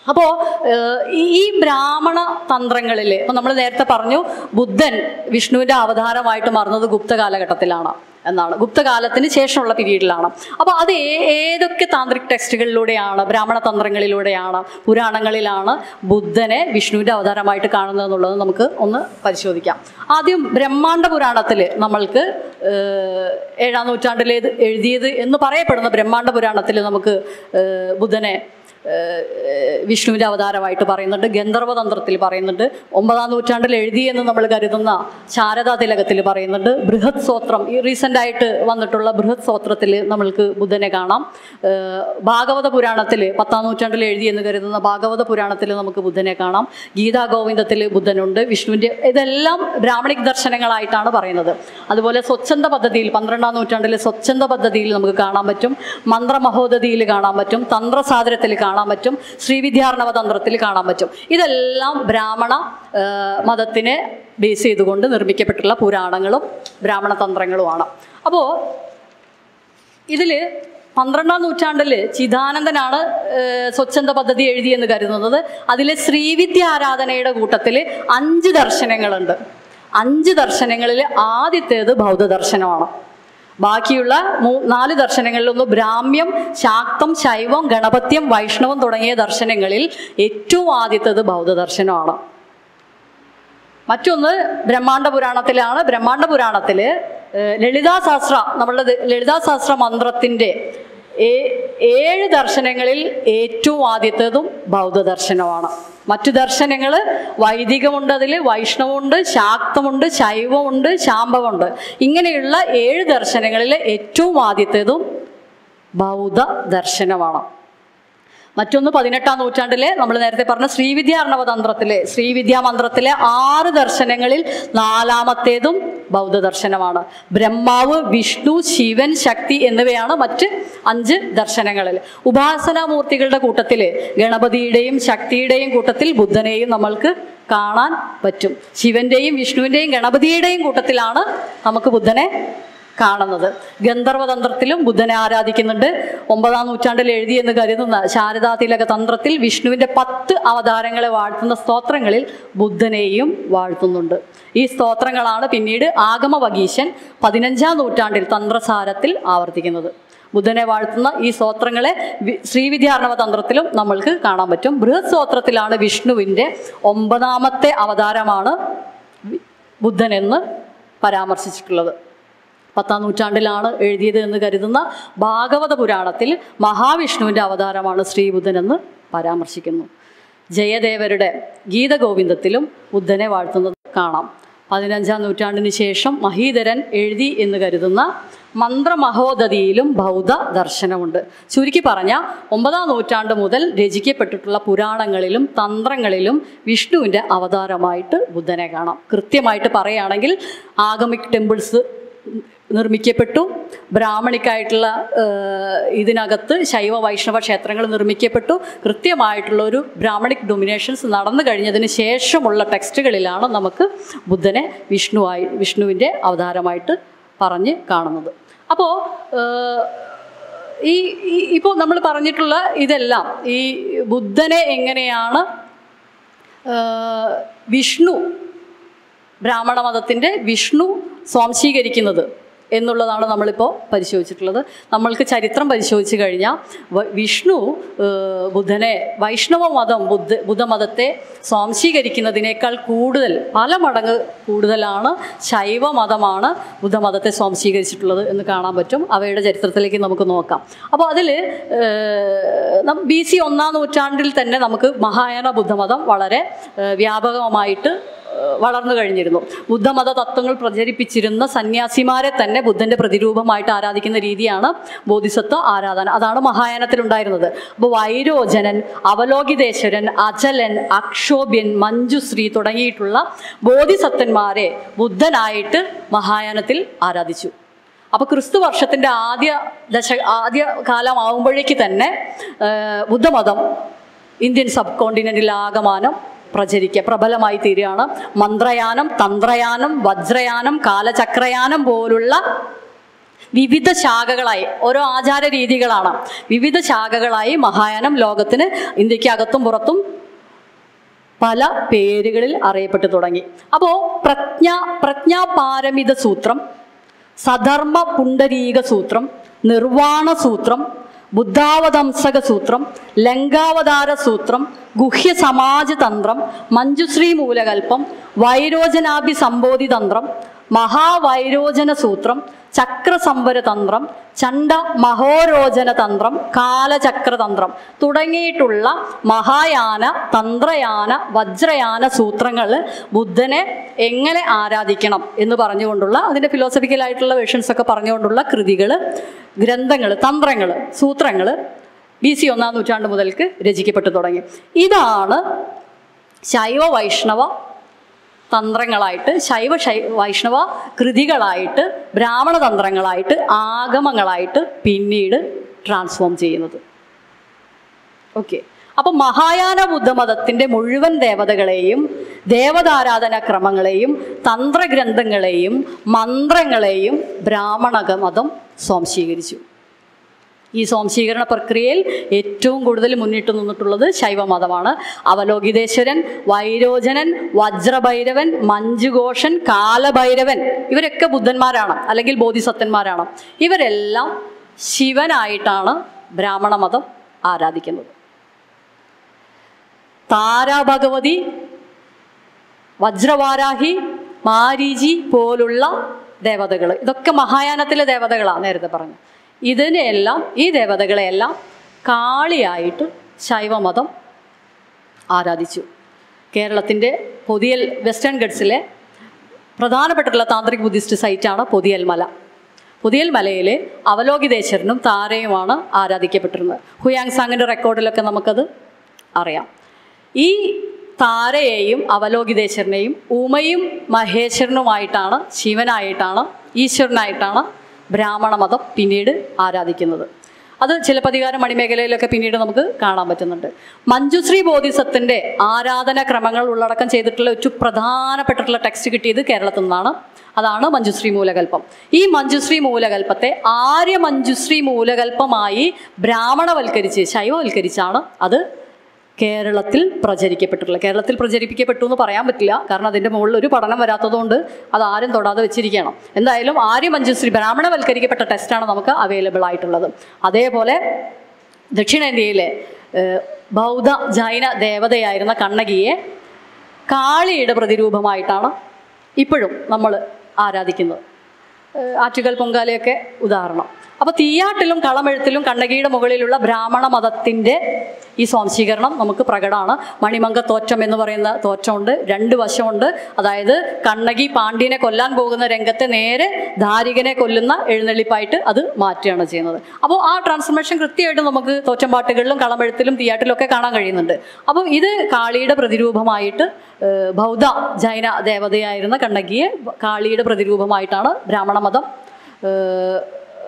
അപ്പോൾ ഈ ബ്രാഹ്മണ തന്ത്രങ്ങളിൽ ഇപ്പം നമ്മൾ നേരത്തെ പറഞ്ഞു ബുദ്ധൻ വിഷ്ണുവിൻ്റെ അവതാരമായിട്ട് മാറുന്നത് ഗുപ്ത കാലഘട്ടത്തിലാണ് എന്നാണ് ഗുപ്തകാലത്തിന് ശേഷമുള്ള പീരീഡിലാണ് അപ്പോൾ അത് ഏ- ഏതൊക്കെ താന്ത്രിക് ടെക്സ്റ്റുകളിലൂടെയാണ് ബ്രാഹ്മണ തന്ത്രങ്ങളിലൂടെയാണ് പുരാണങ്ങളിലാണ് ബുദ്ധനെ വിഷ്ണുവിൻ്റെ അവതാരമായിട്ട് കാണുന്നത് എന്നുള്ളത് നമുക്ക് ഒന്ന് പരിശോധിക്കാം ആദ്യം ബ്രഹ്മാണ്ഡ പുരാണത്തിൽ നമ്മൾക്ക് ഏഹ്, ഏഴാം നൂറ്റാണ്ടിലേത് എഴുതിയത് എന്ന് പറയപ്പെടുന്ന ബ്രഹ്മാണ്ഡ പുരാണത്തിൽ നമുക്ക് ഏഹ്, ബുദ്ധനെ ഏഹ് വിഷ്ണുവിൻ്റെ അവതാരമായിട്ട് പറയുന്നുണ്ട് ഗന്ധർവതന്ത്രത്തിൽ പറയുന്നുണ്ട് ഒമ്പതാം നൂറ്റാണ്ടിൽ എഴുതിയെന്ന് നമ്മൾ കരുതുന്ന ശാരദാ തിലകത്തിൽ പറയുന്നുണ്ട് ബൃഹത് സ്തോത്രം ഈ റീസെൻ്റ് ആയിട്ട് വന്നിട്ടുള്ള ബൃഹത് സ്തോത്രത്തിൽ നമ്മൾക്ക് ബുദ്ധനെ കാണാം ഏഹ് ഭാഗവത പുരാണത്തിൽ പത്താം നൂറ്റാണ്ടിൽ എഴുതിയെന്ന് കരുതുന്ന ഭാഗവത പുരാണത്തിൽ നമുക്ക് ബുദ്ധനെ കാണാം ഗീതാ ഗോവിന്ദത്തിൽ ബുദ്ധനുണ്ട് വിഷ്ണുവിൻ്റെ ഇതെല്ലാം ബ്രാഹ്മണിക് ദർശനങ്ങളായിട്ടാണ് പറയുന്നത് അതുപോലെ സ്വച്ഛന്ത പദ്ധതിയിൽ പന്ത്രണ്ടാം നൂറ്റാണ്ടിലെ സ്വച്ഛന്ത പദ്ധതിയിൽ നമുക്ക് കാണാൻ പറ്റും മന്ത്രമഹോദതിയിൽ കാണാൻ പറ്റും തന്ത്രസാദരത്തിൽ കാണാൻ പറ്റും ശ്രീവിദ്യാർണവ തന്ത്രത്തിൽ കാണാൻ പറ്റും ഇതെല്ലാം ബ്രാഹ്മണ ആ, മതത്തിനെ ബേസ് ചെയ്തുകൊണ്ട് നിർമ്മിക്കപ്പെട്ടുള്ള പുരാണങ്ങളും ബ്രാഹ്മണ തന്ത്രങ്ങളുമാണ് അപ്പോൾ ഇതിൽ പന്ത്രണ്ടാം നൂറ്റാണ്ടിൽ ചിദാനന്ദനാണ് ഏഹ്, സ്വച്ഛന്ത പദ്ധതി എഴുതിയെന്ന് കരുതുന്നത് അതിൽ ശ്രീവിദ്യ ആരാധനയുടെ കൂട്ടത്തിൽ അഞ്ച് ദർശനങ്ങളുണ്ട് അഞ്ച് ദർശനങ്ങളിൽ ആദ്യത്തേത് ബൗദ്ധ ദർശനമാണ് ബാക്കിയുള്ള മൂ നാല് ദർശനങ്ങളിലൊന്ന് ബ്രാഹ്മ്യം ശാക്തം ശൈവം ഗണപത്യം വൈഷ്ണവം തുടങ്ങിയ ദർശനങ്ങളിൽ ഏറ്റവും ആദ്യത്തേത് ബൗദ്ധ ദർശനമാണ് മറ്റൊന്ന് ബ്രഹ്മാണ്ഡ പുരാണത്തിലാണ് ബ്രഹ്മാണ്ഡ പുരാണത്തില് ഏഹ്, ലളിതാശാസ്ത്ര നമ്മളുടെ ദ- ലളിതാശാസ്ത്ര മന്ത്രത്തിന്റെ ഏ- ഏഴ് ദർശനങ്ങളിൽ ഏറ്റവും ആദ്യത്തേതും ബൗദ്ധ ദർശനമാണ് മറ്റു ദർശനങ്ങൾ വൈദികമുണ്ട് അതിൽ വൈഷ്ണവമുണ്ട് ശാക്തമുണ്ട് ശൈവമുണ്ട് ശാംബവുണ്ട് ഇങ്ങനെയുള്ള ഏഴ് ദർശനങ്ങളിൽ ഏറ്റവും ആദ്യത്തേതും ബൗദ്ധ ദർശനമാണ് മറ്റൊന്ന് പതിനെട്ടാം നൂറ്റാണ്ടിലെ നമ്മൾ നേരത്തെ പറഞ്ഞ ശ്രീവിദ്യാർണവ തന്ത്രത്തിലെ ശ്രീവിദ്യാ മന്ത്രത്തിലെ ആറ് ദർശനങ്ങളിൽ നാലാമത്തേതും ബൗദ്ധ ദർശനമാണ് ബ്രഹ്മാവ് വിഷ്ണു ശിവൻ ശക്തി എന്നിവയാണ് മറ്റ് അഞ്ച് ദർശനങ്ങളിൽ ഉപാസനാമൂർത്തികളുടെ കൂട്ടത്തിൽ ഗണപതിയുടെയും ശക്തിയുടെയും കൂട്ടത്തിൽ ബുദ്ധനെയും നമ്മൾക്ക് കാണാൻ പറ്റും ശിവന്റെയും വിഷ്ണുവിന്റെയും ഗണപതിയുടെയും കൂട്ടത്തിലാണ് നമുക്ക് ബുദ്ധനെ കാണുന്നത് ഗന്ധർവതന്ത്രത്തിലും ബുദ്ധനെ ആരാധിക്കുന്നുണ്ട് ഒമ്പതാം നൂറ്റാണ്ടിൽ എഴുതിയെന്ന് കരുതുന്ന ശാരദാ തിലക തന്ത്രത്തിൽ വിഷ്ണുവിന്റെ പത്ത് അവതാരങ്ങളെ വാഴ്ത്തുന്ന സ്തോത്രങ്ങളിൽ ബുദ്ധനെയും വാഴ്ത്തുന്നുണ്ട് ഈ സ്തോത്രങ്ങളാണ് പിന്നീട് ആഗമവഗീശൻ പതിനഞ്ചാം നൂറ്റാണ്ടിൽ തന്ത്രസാരത്തിൽ ആവർത്തിക്കുന്നത് ബുദ്ധനെ വാഴ്ത്തുന്ന ഈ സ്തോത്രങ്ങളെ വി- ശ്രീവിദ്യാർണവ തന്ത്രത്തിലും നമ്മൾക്ക് കാണാൻ പറ്റും ബൃഹത് സ്തോത്രത്തിലാണ് വിഷ്ണുവിൻ്റെ ഒമ്പതാമത്തെ അവതാരമാണ് വി- ബുദ്ധൻ എന്ന് പരാമർശിച്ചിട്ടുള്ളത് പത്താം നൂറ്റാണ്ടിലാണ് എഴുതിയത് എന്ന് കരുതുന്ന ഭാഗവത പുരാണത്തിൽ മഹാവിഷ്ണുവിൻ്റെ അവതാരമാണ് ശ്രീബുദ്ധൻ എന്ന് പരാമർശിക്കുന്നു ജയദേവരുടെ ഗീതഗോവിന്ദത്തിലും ബുദ്ധനെ വാഴ്ത്തുന്നത് കാണാം പതിനഞ്ചാം നൂറ്റാണ്ടിന് ശേഷം മഹീധരൻ എഴുതി എന്ന് കരുതുന്ന മന്ത്രമഹോദതിയിലും ബൗദ്ധ ദർശനമുണ്ട് ചുരുക്കി പറഞ്ഞ ഒമ്പതാം നൂറ്റാണ്ട് മുതൽ രചിക്കപ്പെട്ടിട്ടുള്ള പുരാണങ്ങളിലും തന്ത്രങ്ങളിലും വിഷ്ണുവിൻ്റെ അവതാരമായിട്ട് ബുദ്ധനെ കാണാം കൃത്യമായിട്ട് പറയുകയാണെങ്കിൽ ആഗമിക് ടെമ്പിൾസ് നിർമ്മിക്കപ്പെട്ടു ബ്രാഹ്മണിക്കായിട്ടുള്ള ഏഹ്, ഇതിനകത്ത് ശൈവ വൈഷ്ണവ ക്ഷേത്രങ്ങൾ നിർമ്മിക്കപ്പെട്ടു കൃത്യമായിട്ടുള്ള ഒരു ബ്രാഹ്മണിക് ഡൊമിനേഷൻസ് നടന്നു കഴിഞ്ഞതിന് ശേഷമുള്ള ടെക്സ്റ്റുകളിലാണ് നമുക്ക് ബുദ്ധനെ വിഷ്ണുവായി വിഷ്ണുവിൻ്റെ അവതാരമായിട്ട് പറഞ്ഞ് കാണുന്നത് അപ്പോൾ ഈ ഈ- ഇപ്പോൾ നമ്മൾ പറഞ്ഞിട്ടുള്ള ഇതെല്ലാം ഈ ബുദ്ധനെ എങ്ങനെയാണ് ഏഹ്, വിഷ്ണു ബ്രാഹ്മണ മതത്തിൻ്റെ വിഷ്ണു സ്വാംശീകരിക്കുന്നത് എന്നുള്ളതാണ് നമ്മളിപ്പോൾ പരിശോധിച്ചിട്ടുള്ളത് നമ്മൾക്ക് ചരിത്രം പരിശോധിച്ച് കഴിഞ്ഞാൽ വ- വിഷ്ണു ഏഹ്, ബുദ്ധനെ വൈഷ്ണവ മതം ബുദ്ധ ബുദ്ധമതത്തെ സ്വാംശീകരിക്കുന്നതിനേക്കാൾ കൂടുതൽ പല മടങ്ങ് കൂടുതലാണ് ശൈവ മതമാണ് ബുദ്ധമതത്തെ സ്വാംശീകരിച്ചിട്ടുള്ളത് എന്ന് കാണാൻ പറ്റും അവയുടെ ചരിത്രത്തിലേക്ക് നമുക്ക് നോക്കാം അപ്പോൾ അതിൽ ബി സി ഒന്നാം നൂറ്റാണ്ടിൽ തന്നെ നമുക്ക് മഹായാന ബുദ്ധമതം വളരെ ഏഹ്, വ്യാപകമായിട്ട് ഏഹ് വളർന്നു കഴിഞ്ഞിരുന്നു ബുദ്ധമത തത്വങ്ങൾ പ്രചരിപ്പിച്ചിരുന്ന സന്യാസിമാരെ തന്നെ ബുദ്ധന്റെ പ്രതിരൂപമായിട്ട് ആരാധിക്കുന്ന രീതിയാണ് ബോധിസത്വ ആരാധന അതാണ് മഹായാനത്തിലുണ്ടായിരുന്നത് അപ്പോൾ വൈരോചനൻ അവലോകിതേശ്വരൻ അചലൻ അക്ഷോഭ്യൻ മഞ്ജുശ്രീ തുടങ്ങിയിട്ടുള്ള ബോധിസത്വന്മാരെ ബുദ്ധനായിട്ട് മഹായാനത്തിൽ ആരാധിച്ചു അപ്പോൾ ക്രിസ്തു വർഷത്തിൻ്റെ ആദ്യ ദശ ആദ്യ കാലം ആകുമ്പോഴേക്ക് തന്നെ ഏഹ്, ബുദ്ധമതം ഇന്ത്യൻ സബ് കോണ്ടിനെന്റിൽ ആകമാനം പ്രചരിക്കുക പ്രബലമായി തീരുകയാണ് മന്ത്രയാനം തന്ത്രയാനം വജ്രയാനം കാലചക്രയാനം പോലുള്ള വിവിധ ശാഖകളായി ഓരോ ആചാര രീതികളാണ് വിവിധ ശാഖകളായി മഹായാനം ലോകത്തിന് ഇന്ത്യക്കകത്തും പുറത്തും പല പേരുകളിൽ അറിയപ്പെട്ടു തുടങ്ങി അപ്പോൾ പ്രജ്ഞ പ്രജ്ഞാപാരമിത സൂത്രം സധർമ്മ പുണ്ടരീക സൂത്രം നിർവാണ സൂത്രം ബുദ്ധാവതംസക സൂത്രം ലങ്കാവതാര സൂത്രം ഗുഹ്യ സമാജ തന്ത്രം മഞ്ജുശ്രീ മൂലകൽപ്പം വൈരോചനാഭി സംബോധി തന്ത്രം മഹാവൈരോചന സൂത്രം ചക്രസംവര തന്ത്രം ചണ്ഡ മഹോരോചന തന്ത്രം കാലചക്രതന്ത്രം തുടങ്ങിയിട്ടുള്ള മഹായാന തന്ത്രയാന വജ്രയാന സൂത്രങ്ങൾ ബുദ്ധനെ എങ്ങനെ ആരാധിക്കണം എന്ന് പറഞ്ഞുകൊണ്ടുള്ള അതിൻ്റെ ഫിലോസഫിക്കലായിട്ടുള്ള വേർഷൻസ് ഒക്കെ പറഞ്ഞുകൊണ്ടുള്ള കൃതികൾ ഗ്രന്ഥങ്ങൾ തന്ത്രങ്ങൾ സൂത്രങ്ങൾ ബി സി ഒന്നാം നൂറ്റാണ്ട് മുതൽക്ക് രചിക്കപ്പെട്ടു തുടങ്ങി ഇതാണ് ശൈവ വൈഷ്ണവ തന്ത്രങ്ങളായിട്ട് ശൈവ ശൈ വൈഷ്ണവ കൃതികളായിട്ട് ബ്രാഹ്മണ തന്ത്രങ്ങളായിട്ട് ആഗമങ്ങളായിട്ട് പിന്നീട് ട്രാൻസ്ഫോം ചെയ്യുന്നത് ഓക്കെ അപ്പൊ മഹായാന ബുദ്ധമതത്തിന്റെ മുഴുവൻ ദേവതകളെയും ദേവതാരാധന ക്രമങ്ങളെയും തന്ത്രഗ്രന്ഥങ്ങളെയും മന്ത്രങ്ങളെയും ബ്രാഹ്മണക മതം സ്വാംശീകരിച്ചു ഈ സ്വാംശീകരണ പ്രക്രിയയിൽ ഏറ്റവും കൂടുതൽ മുന്നിട്ട് നിന്നിട്ടുള്ളത് ശൈവമതമാണ് അവലോകിതേശ്വരൻ വൈരോചനൻ വജ്രഭൈരവൻ മഞ്ജുഘോഷൻ കാലഭൈരവൻ ഇവരൊക്കെ ബുദ്ധന്മാരാണ് അല്ലെങ്കിൽ ബോധിസത്തന്മാരാണ് ഇവരെല്ലാം ശിവനായിട്ടാണ് ബ്രാഹ്മണ മതം ആരാധിക്കുന്നത് താരാഭഗവതി വജ്രവാരാഹി മാരീചി പോലുള്ള ദേവതകൾ ഇതൊക്കെ മഹായാനത്തിലെ ദേവതകളാണ് നേരത്തെ പറഞ്ഞു ഇതിനെയെല്ലാം ഈ ദേവതകളെയെല്ലാം കാളിയായിട്ട് ശൈവമതം ആരാധിച്ചു കേരളത്തിൻ്റെ പൊതിയൽ വെസ്റ്റേൺ ഗഡ്സിലെ പ്രധാനപ്പെട്ടിട്ടുള്ള താന്ത്രിക് ബുദ്ധിസ്റ്റ് സൈറ്റാണ് പൊതിയൽ മല പുതിയൽ മലയിലെ അവലോകിതേശ്വരനും താരയുമാണ് ആരാധിക്കപ്പെട്ടിരുന്നത് ഹുയാങ് സാങ്ങിൻ്റെ റെക്കോർഡിലൊക്കെ നമുക്കത് അറിയാം ഈ താരയെയും അവലോകിതേശ്വരനെയും ഉമയും മഹേശ്വരനുമായിട്ടാണ് ശിവനായിട്ടാണ് ഈശ്വരനായിട്ടാണ് ബ്രാഹ്മണ മതം പിന്നീട് ആരാധിക്കുന്നത് അത് ചിലപ്പതികാരം മണിമേഖലയിലൊക്കെ പിന്നീട് നമുക്ക് കാണാൻ പറ്റുന്നുണ്ട് മഞ്ജുശ്രീ ബോധിസത്തിന്റെ ആരാധന ക്രമങ്ങൾ ഉള്ളടക്കം ചെയ്തിട്ടുള്ള ഏറ്റവും പ്രധാനപ്പെട്ടിട്ടുള്ള ടെക്സ്റ്റ് കിട്ടിയത് കേരളത്തിൽ നിന്നാണ് അതാണ് മഞ്ജുശ്രീ മൂലകൽപ്പം ഈ മഞ്ജുശ്രീ മൂലകൽപ്പത്തെ ആര്യ മഞ്ജുശ്രീ മൂലകൽപ്പമായി ബ്രാഹ്മണവൽക്കരിച്ച് ശൈവവൽക്കരിച്ചാണ് അത് കേരളത്തിൽ പ്രചരിക്കപ്പെട്ടിട്ടുള്ളത് കേരളത്തിൽ പ്രചരിപ്പിക്കപ്പെട്ടു എന്ന് പറയാൻ പറ്റില്ല കാരണം അതിൻ്റെ മുകളിൽ ഒരു പഠനം വരാത്തതുകൊണ്ട് അത് ആരും തൊടാതെ വെച്ചിരിക്കണം എന്തായാലും ആര്യ മഞ്ജുശ്രീ ബ്രാഹ്മണവൽക്കരിക്കപ്പെട്ട ടെസ്റ്റാണ് നമുക്ക് അവൈലബിൾ ആയിട്ടുള്ളത് അതേപോലെ ദക്ഷിണേന്ത്യയിലെ ഏഹ്, ബൗദ്ധ ജൈന ദേവതയായിരുന്ന കണ്ണകിയെ കാളിയുടെ പ്രതിരൂപമായിട്ടാണ് ഇപ്പോഴും നമ്മൾ ആരാധിക്കുന്നത് ഏഹ്, ആറ്റുകൽ പൊങ്കാലയൊക്കെ ഉദാഹരണം അപ്പോൾ തീയാട്ടിലും കളമെഴുത്തിലും കണ്ണകിയുടെ മുകളിലുള്ള ബ്രാഹ്മണ മതത്തിൻ്റെ ഈ സ്വാംശീകരണം നമുക്ക് പ്രകടമാണ് മണിമങ്ക തോറ്റം എന്ന് പറയുന്ന തോറ്റമുണ്ട് രണ്ട് വശമുണ്ട് അതായത് കണ്ണകി പാണ്ഡ്യനെ കൊല്ലാൻ പോകുന്ന രംഗത്തെ നേരെ ധാരികനെ കൊല്ലുന്ന എഴുന്നള്ളിപ്പായിട്ട് അത് മാറ്റുകയാണ് ചെയ്യുന്നത് അപ്പോൾ ആ ട്രാൻസ്ഫർമേഷൻ കൃത്യമായിട്ട് നമുക്ക് തോറ്റമ്പാട്ടുകളിലും കളമെഴുത്തിലും തീയാട്ടിലും ഒക്കെ കാണാൻ കഴിയുന്നുണ്ട് അപ്പോൾ ഇത് കാളിയുടെ പ്രതിരൂപമായിട്ട് ഏഹ്, ബൗദ്ധ ജൈന ദേവതയായിരുന്ന കണ്ണകിയെ കാളിയുടെ പ്രതിരൂപമായിട്ടാണ് ബ്രാഹ്മണ മതം ഏഹ്,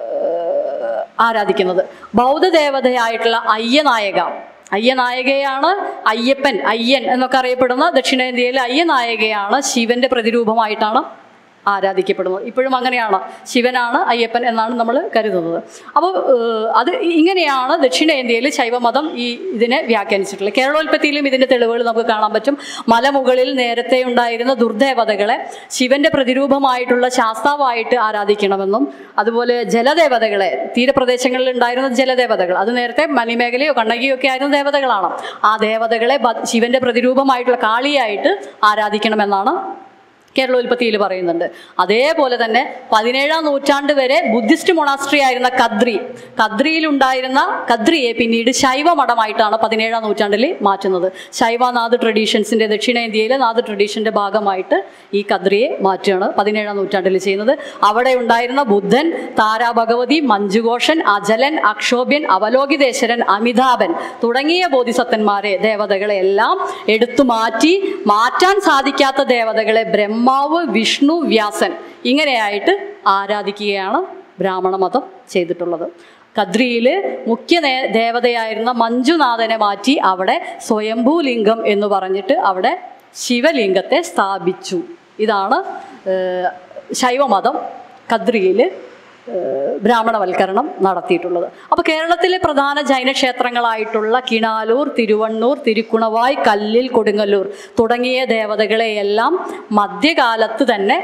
ഏഹ്, ആരാധിക്കുന്നത് ബൗദ്ധദേവതയായിട്ടുള്ള അയ്യനായക അയ്യനായകയാണ് അയ്യപ്പൻ അയ്യൻ എന്നൊക്കെ അറിയപ്പെടുന്ന ദക്ഷിണേന്ത്യയിലെ അയ്യനായകയാണ് ശിവന്റെ പ്രതിരൂപമായിട്ടാണ് ആരാധിക്കപ്പെടുന്നത് ഇപ്പോഴും അങ്ങനെയാണ് ശിവനാണ് അയ്യപ്പൻ എന്നാണ് നമ്മൾ കരുതുന്നത് അപ്പോൾ ഏഹ്, അത് ഇങ്ങനെയാണ് ദക്ഷിണേന്ത്യയിൽ ശൈവമതം ഈ ഇതിനെ വ്യാഖ്യാനിച്ചിട്ടുള്ളത് കേരളോൽപ്പത്തിയിലും ഇതിന്റെ തെളിവുകൾ നമുക്ക് കാണാൻ പറ്റും മലമുകളിൽ നേരത്തെ ഉണ്ടായിരുന്ന ദുർദേവതകളെ ശിവന്റെ പ്രതിരൂപമായിട്ടുള്ള ശാസ്താവായിട്ട് ആരാധിക്കണമെന്നും അതുപോലെ ജലദേവതകളെ തീരപ്രദേശങ്ങളിൽ ഉണ്ടായിരുന്ന ജലദേവതകൾ അത് നേരത്തെ മണിമേഖലയോ കണ്ണകിയോ ഒക്കെ ആയിരുന്ന ദേവതകളാണ് ആ ദേവതകളെ ബ- ശിവന്റെ പ്രതിരൂപമായിട്ടുള്ള കാളിയായിട്ട് ആരാധിക്കണമെന്നാണ് കേരളോൽപ്പത്തിയിൽ പറയുന്നുണ്ട് അതേപോലെ തന്നെ പതിനേഴാം നൂറ്റാണ്ട് വരെ ബുദ്ധിസ്റ്റ് മൊണാസ്ട്രി ആയിരുന്ന കദ്രി കദ്രിയിൽ ഉണ്ടായിരുന്ന കദ്രിയെ പിന്നീട് ശൈവ മഠമായിട്ടാണ് പതിനേഴാം നൂറ്റാണ്ടിൽ മാറ്റുന്നത് ശൈവനാഥ് ട്രഡീഷൻസിന്റെ ദക്ഷിണേന്ത്യയിലെ നാഥ് ട്രഡീഷന്റെ ഭാഗമായിട്ട് ഈ കദ്രിയെ മാറ്റുകയാണ് പതിനേഴാം നൂറ്റാണ്ടിൽ ചെയ്യുന്നത് അവിടെ ഉണ്ടായിരുന്ന ബുദ്ധൻ താരാഭഗവതി മഞ്ജുഘോഷൻ അജലൻ അക്ഷോഭ്യൻ അവലോകിതേശ്വരൻ അമിതാഭൻ തുടങ്ങിയ ബോധിസത്തന്മാരെ ദേവതകളെ എല്ലാം എടുത്തു മാറ്റി മാറ്റാൻ സാധിക്കാത്ത ദേവതകളെ ബ്രഹ്മാവ് വിഷ്ണു വ്യാസൻ ഇങ്ങനെയായിട്ട് ആരാധിക്കുകയാണ് ബ്രാഹ്മണ മതം ചെയ്തിട്ടുള്ളത് കദ്രിയിൽ മുഖ്യ നേ- ദേവതയായിരുന്ന മഞ്ജുനാഥനെ മാറ്റി അവിടെ സ്വയംഭൂലിംഗം എന്ന് പറഞ്ഞിട്ട് അവിടെ ശിവലിംഗത്തെ സ്ഥാപിച്ചു ഇതാണ് ഏഹ്, ശൈവമതം കദ്രിയിൽ ഏഹ് ബ്രാഹ്മണവൽക്കരണം നടത്തിയിട്ടുള്ളത് അപ്പോൾ കേരളത്തിലെ പ്രധാന ജൈന ക്ഷേത്രങ്ങളായിട്ടുള്ള കിണാലൂർ തിരുവണ്ണൂർ തിരുക്കുണവായ് കല്ലിൽ കൊടുങ്ങല്ലൂർ തുടങ്ങിയ ദേവതകളെയെല്ലാം മധ്യകാലത്ത് തന്നെ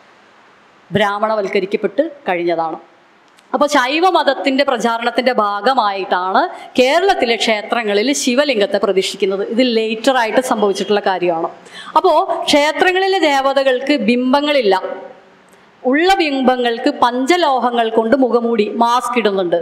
ബ്രാഹ്മണവൽക്കരിക്കപ്പെട്ട് കഴിഞ്ഞതാണ് അപ്പോൾ ശൈവ മതത്തിന്റെ പ്രചാരണത്തിന്റെ ഭാഗമായിട്ടാണ് കേരളത്തിലെ ക്ഷേത്രങ്ങളിൽ ശിവലിംഗത്തെ പ്രതിഷ്ഠിക്കുന്നത് ഇത് ലേറ്റർ ആയിട്ട് സംഭവിച്ചിട്ടുള്ള കാര്യമാണ് അപ്പോൾ ക്ഷേത്രങ്ങളിലെ ദേവതകൾക്ക് ബിംബങ്ങളില്ല ഉള്ള ബിംബങ്ങൾക്ക് പഞ്ചലോഹങ്ങൾ കൊണ്ട് മുഖമൂടി മാസ്ക് ഇടുന്നുണ്ട്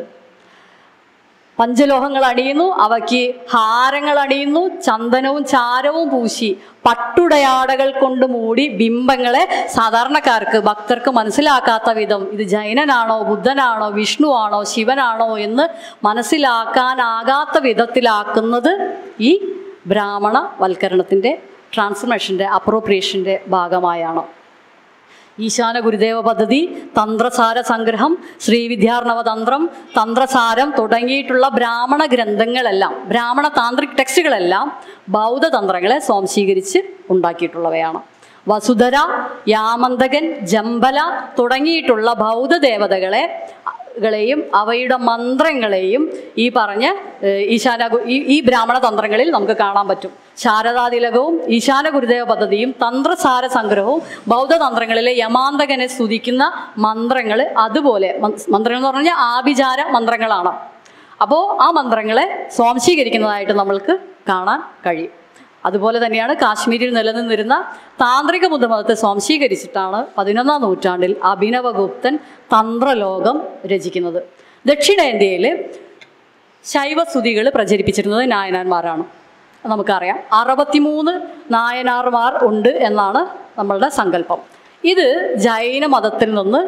പഞ്ചലോഹങ്ങൾ അണിയുന്നു അവയ്ക്ക് ഹാരങ്ങൾ അണിയുന്നു ചന്ദനവും ചാരവും പൂശി പട്ടുടയാടകൾ കൊണ്ട് മൂടി ബിംബങ്ങളെ സാധാരണക്കാർക്ക് ഭക്തർക്ക് മനസ്സിലാക്കാത്ത വിധം ഇത് ജൈനനാണോ ബുദ്ധനാണോ വിഷ്ണുവാണോ ശിവനാണോ എന്ന് മനസ്സിലാക്കാനാകാത്ത വിധത്തിലാക്കുന്നത് ഈ ബ്രാഹ്മണ വൽക്കരണത്തിൻ്റെ ട്രാൻസ്ഫർമേഷൻ്റെ അപ്രോപ്രിയേഷൻ്റെ ഭാഗമായാണ് ഈശാന ഗുരുദേവ പദ്ധതി തന്ത്രസാര സംഗ്രഹം ശ്രീവിദ്യാർണവ തന്ത്രം തന്ത്രസാരം തുടങ്ങിയിട്ടുള്ള ബ്രാഹ്മണ ഗ്രന്ഥങ്ങളെല്ലാം ബ്രാഹ്മണ താന്ത്രിക് ടെക്സ്റ്റുകളെല്ലാം ബൗദ്ധതന്ത്രങ്ങളെ സ്വാംശീകരിച്ച് ഉണ്ടാക്കിയിട്ടുള്ളവയാണ് വസുധര യാമന്തകൻ ജംബല തുടങ്ങിയിട്ടുള്ള ബൗദ്ധ ദേവതകളെ കളെയും അവയുടെ മന്ത്രങ്ങളെയും ഈ പറഞ്ഞ ഏഹ്, ഈശാന ഗു- ഈ ഈ ബ്രാഹ്മണ തന്ത്രങ്ങളിൽ നമുക്ക് കാണാൻ പറ്റും ശാരദാതിലകവും ഈശാന ഗുരുദേവ പദ്ധതിയും തന്ത്രസാര സംഗ്രഹവും ബൗദ്ധതന്ത്രങ്ങളിലെ യമാന്തകനെ സ്തുതിക്കുന്ന മന്ത്രങ്ങൾ അതുപോലെ മ- മന്ത്രങ്ങൾ എന്ന് പറഞ്ഞാൽ ആഭിചാര മന്ത്രങ്ങളാണ് അപ്പോൾ ആ മന്ത്രങ്ങളെ സ്വാംശീകരിക്കുന്നതായിട്ട് നമ്മൾക്ക് കാണാൻ കഴിയും അതുപോലെ തന്നെയാണ് കാശ്മീരിൽ നിലനിന്നിരുന്ന താന്ത്രിക ബുദ്ധമതത്തെ സ്വാംശീകരിച്ചിട്ടാണ് പതിനൊന്നാം നൂറ്റാണ്ടിൽ അഭിനവഗുപ്തൻ തന്ത്രലോകം രചിക്കുന്നത് ദക്ഷിണേന്ത്യയിൽ ശൈവസ്തുതികൾ പ്രചരിപ്പിച്ചിരുന്നത് നായനാന്മാരാണ് അത് നമുക്കറിയാം അറുപത്തിമൂന്ന് നായനാർമാർ ഉണ്ട് എന്നാണ് നമ്മളുടെ സങ്കല്പം ഇത് ജൈന മതത്തിൽ നിന്ന്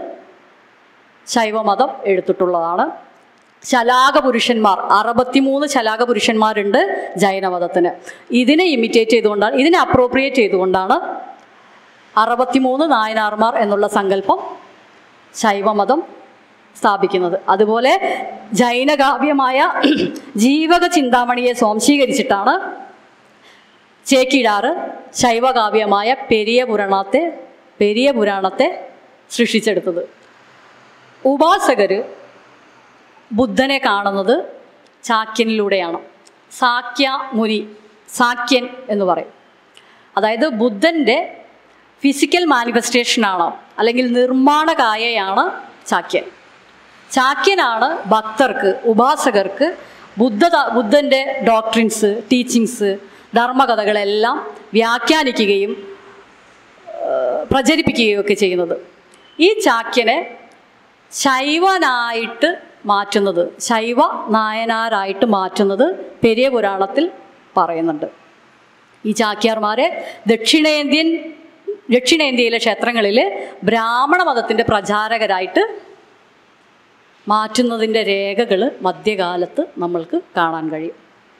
ശൈവമതം എടുത്തിട്ടുള്ളതാണ് ശലാക പുരുഷന്മാർ അറുപത്തിമൂന്ന് ശലാക പുരുഷന്മാരുണ്ട് ജൈനമതത്തിന് ഇതിനെ ഇമിറ്റേറ്റ് ചെയ്തുകൊണ്ടാണ് ഇതിനെ അപ്രോപ്രിയേറ്റ് ചെയ്തുകൊണ്ടാണ് അറുപത്തിമൂന്ന് നായനാർമാർ എന്നുള്ള സങ്കല്പം ശൈവമതം സ്ഥാപിക്കുന്നത് അതുപോലെ ജൈനകാവ്യമായ ജീവക ചിന്താമണിയെ സ്വാംശീകരിച്ചിട്ടാണ് ചേക്കിടാറ് ശൈവകാവ്യമായ പെരിയ പുരാണത്തെ പെരിയ പുരാണത്തെ സൃഷ്ടിച്ചെടുത്തത് ഉപാസകര് ബുദ്ധനെ കാണുന്നത് ചാക്യനിലൂടെയാണ് സാക്യ മുനി സാക്യൻ എന്ന് പറയും അതായത് ബുദ്ധൻ്റെ ഫിസിക്കൽ മാനിഫെസ്റ്റേഷനാണ് അല്ലെങ്കിൽ നിർമ്മാണകായയാണ് ചാക്യൻ ചാക്യനാണ് ഭക്തർക്ക് ഉപാസകർക്ക് ബുദ്ധ ബുദ്ധൻ്റെ ഡോക്ട്രിൻസ് ടീച്ചിങ്സ് ധർമ്മകഥകളെല്ലാം വ്യാഖ്യാനിക്കുകയും ഏഹ്, പ്രചരിപ്പിക്കുകയും ഒക്കെ ചെയ്യുന്നത് ഈ ചാക്യനെ ശൈവനായിട്ട് മാറ്റുന്നത് ശൈവ നായനാരായിട്ട് മാറ്റുന്നത് പെരിയ പുരാണത്തിൽ പറയുന്നുണ്ട് ഈ ചാക്യാർമാരെ ദക്ഷിണേന്ത്യൻ ദക്ഷിണേന്ത്യയിലെ ക്ഷേത്രങ്ങളിൽ ബ്രാഹ്മണ മതത്തിൻ്റെ പ്രചാരകരായിട്ട് മാറ്റുന്നതിൻ്റെ രേഖകൾ മധ്യകാലത്ത് നമ്മൾക്ക് കാണാൻ കഴിയും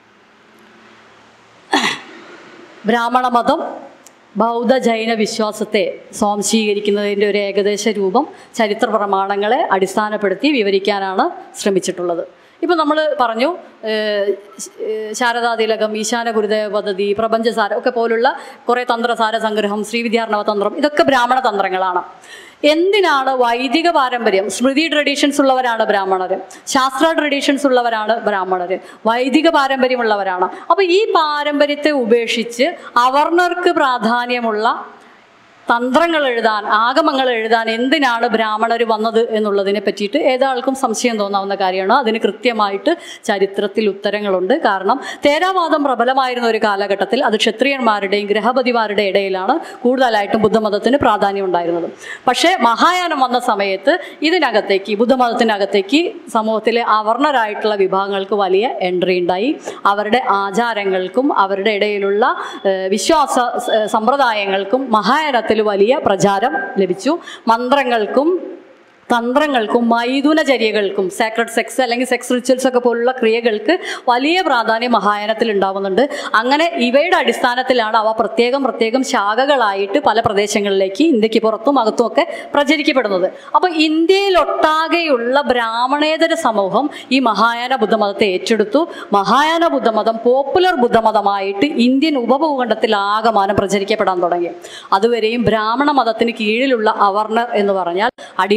ബ്രാഹ്മണ മതം ബൗദ്ധ ജൈന വിശ്വാസത്തെ സ്വാംശീകരിക്കുന്നതിൻ്റെ ഒരു ഏകദേശ രൂപം ചരിത്ര പ്രമാണങ്ങളെ അടിസ്ഥാനപ്പെടുത്തി വിവരിക്കാനാണ് ശ്രമിച്ചിട്ടുള്ളത് ഇപ്പം നമ്മൾ പറഞ്ഞു ഏഹ്, ഏഹ്, ശാരദാതിലകം ഈശാന ഗുരുദേവ പദ്ധതി പ്രപഞ്ചസാരം ഒക്കെ പോലുള്ള കുറേ തന്ത്രസാര സംഗ്രഹം ശ്രീവിദ്യാർണവ തന്ത്രം ഇതൊക്കെ ബ്രാഹ്മണ തന്ത്രങ്ങളാണ് എന്തിനാണ് വൈദിക പാരമ്പര്യം സ്മൃതി ട്രഡീഷൻസ് ഉള്ളവരാണ് ബ്രാഹ്മണർ ശാസ്ത്ര ട്രഡീഷൻസ് ഉള്ളവരാണ് ബ്രാഹ്മണർ വൈദിക പാരമ്പര്യമുള്ളവരാണ് അപ്പോൾ ഈ പാരമ്പര്യത്തെ ഉപേക്ഷിച്ച് അവർണർക്ക് പ്രാധാന്യമുള്ള തന്ത്രങ്ങൾ എഴുതാൻ ആഗമങ്ങൾ എഴുതാൻ എന്തിനാണ് ബ്രാഹ്മണർ വന്നത് എന്നുള്ളതിനെ പറ്റിയിട്ട് ഏതാൾക്കും സംശയം തോന്നാവുന്ന കാര്യമാണ് അതിന് കൃത്യമായിട്ട് ചരിത്രത്തിൽ ഉത്തരങ്ങളുണ്ട് കാരണം തേരാവാദം പ്രബലമായിരുന്ന ഒരു കാലഘട്ടത്തിൽ അത് ക്ഷത്രിയന്മാരുടെയും ഗ്രഹപതിമാരുടെ ഇടയിലാണ് കൂടുതലായിട്ടും ബുദ്ധമതത്തിന് പ്രാധാന്യം ഉണ്ടായിരുന്നത് പക്ഷേ മഹായാനം വന്ന സമയത്ത് ഇതിനകത്തേക്ക് ബുദ്ധമതത്തിനകത്തേക്ക് സമൂഹത്തിലെ അവർണരായിട്ടുള്ള വിഭാഗങ്ങൾക്ക് വലിയ എൻട്രി ഉണ്ടായി അവരുടെ ആചാരങ്ങൾക്കും അവരുടെ ഇടയിലുള്ള ഏഹ്, വിശ്വാസ ഏഹ്, സമ്പ്രദായങ്ങൾക്കും മഹായാനത്തിൽ വലിയ പ്രചാരം ലഭിച്ചു മന്ത്രങ്ങൾക്കും തന്ത്രങ്ങൾക്കും മൈഥുനചര്യകൾക്കും സാക്രഡ് സെക്സ് അല്ലെങ്കിൽ സെക്സ് റിച്വൽസ് ഒക്കെ പോലുള്ള ക്രിയകൾക്ക് വലിയ പ്രാധാന്യം മഹായാനത്തിൽ ഉണ്ടാവുന്നുണ്ട് അങ്ങനെ ഇവയുടെ അടിസ്ഥാനത്തിലാണ് അവ പ്രത്യേകം പ്രത്യേകം ശാഖകളായിട്ട് പല പ്രദേശങ്ങളിലേക്ക് ഇന്ത്യക്ക് പുറത്തും അകത്തും ഒക്കെ പ്രചരിക്കപ്പെടുന്നത് അപ്പോൾ ഇന്ത്യയിലൊട്ടാകെയുള്ള ബ്രാഹ്മണേതര സമൂഹം ഈ മഹായാന ബുദ്ധമതത്തെ ഏറ്റെടുത്തു മഹായാന ബുദ്ധമതം പോപ്പുലർ ബുദ്ധമതമായിട്ട് ഇന്ത്യൻ ഉപഭൂഖണ്ഡത്തിൽ ആകമാനം പ്രചരിക്കപ്പെടാൻ തുടങ്ങി അതുവരെയും ബ്രാഹ്മണ മതത്തിന് കീഴിലുള്ള അവർണർ എന്ന് പറഞ്ഞാൽ അടിമവർഗ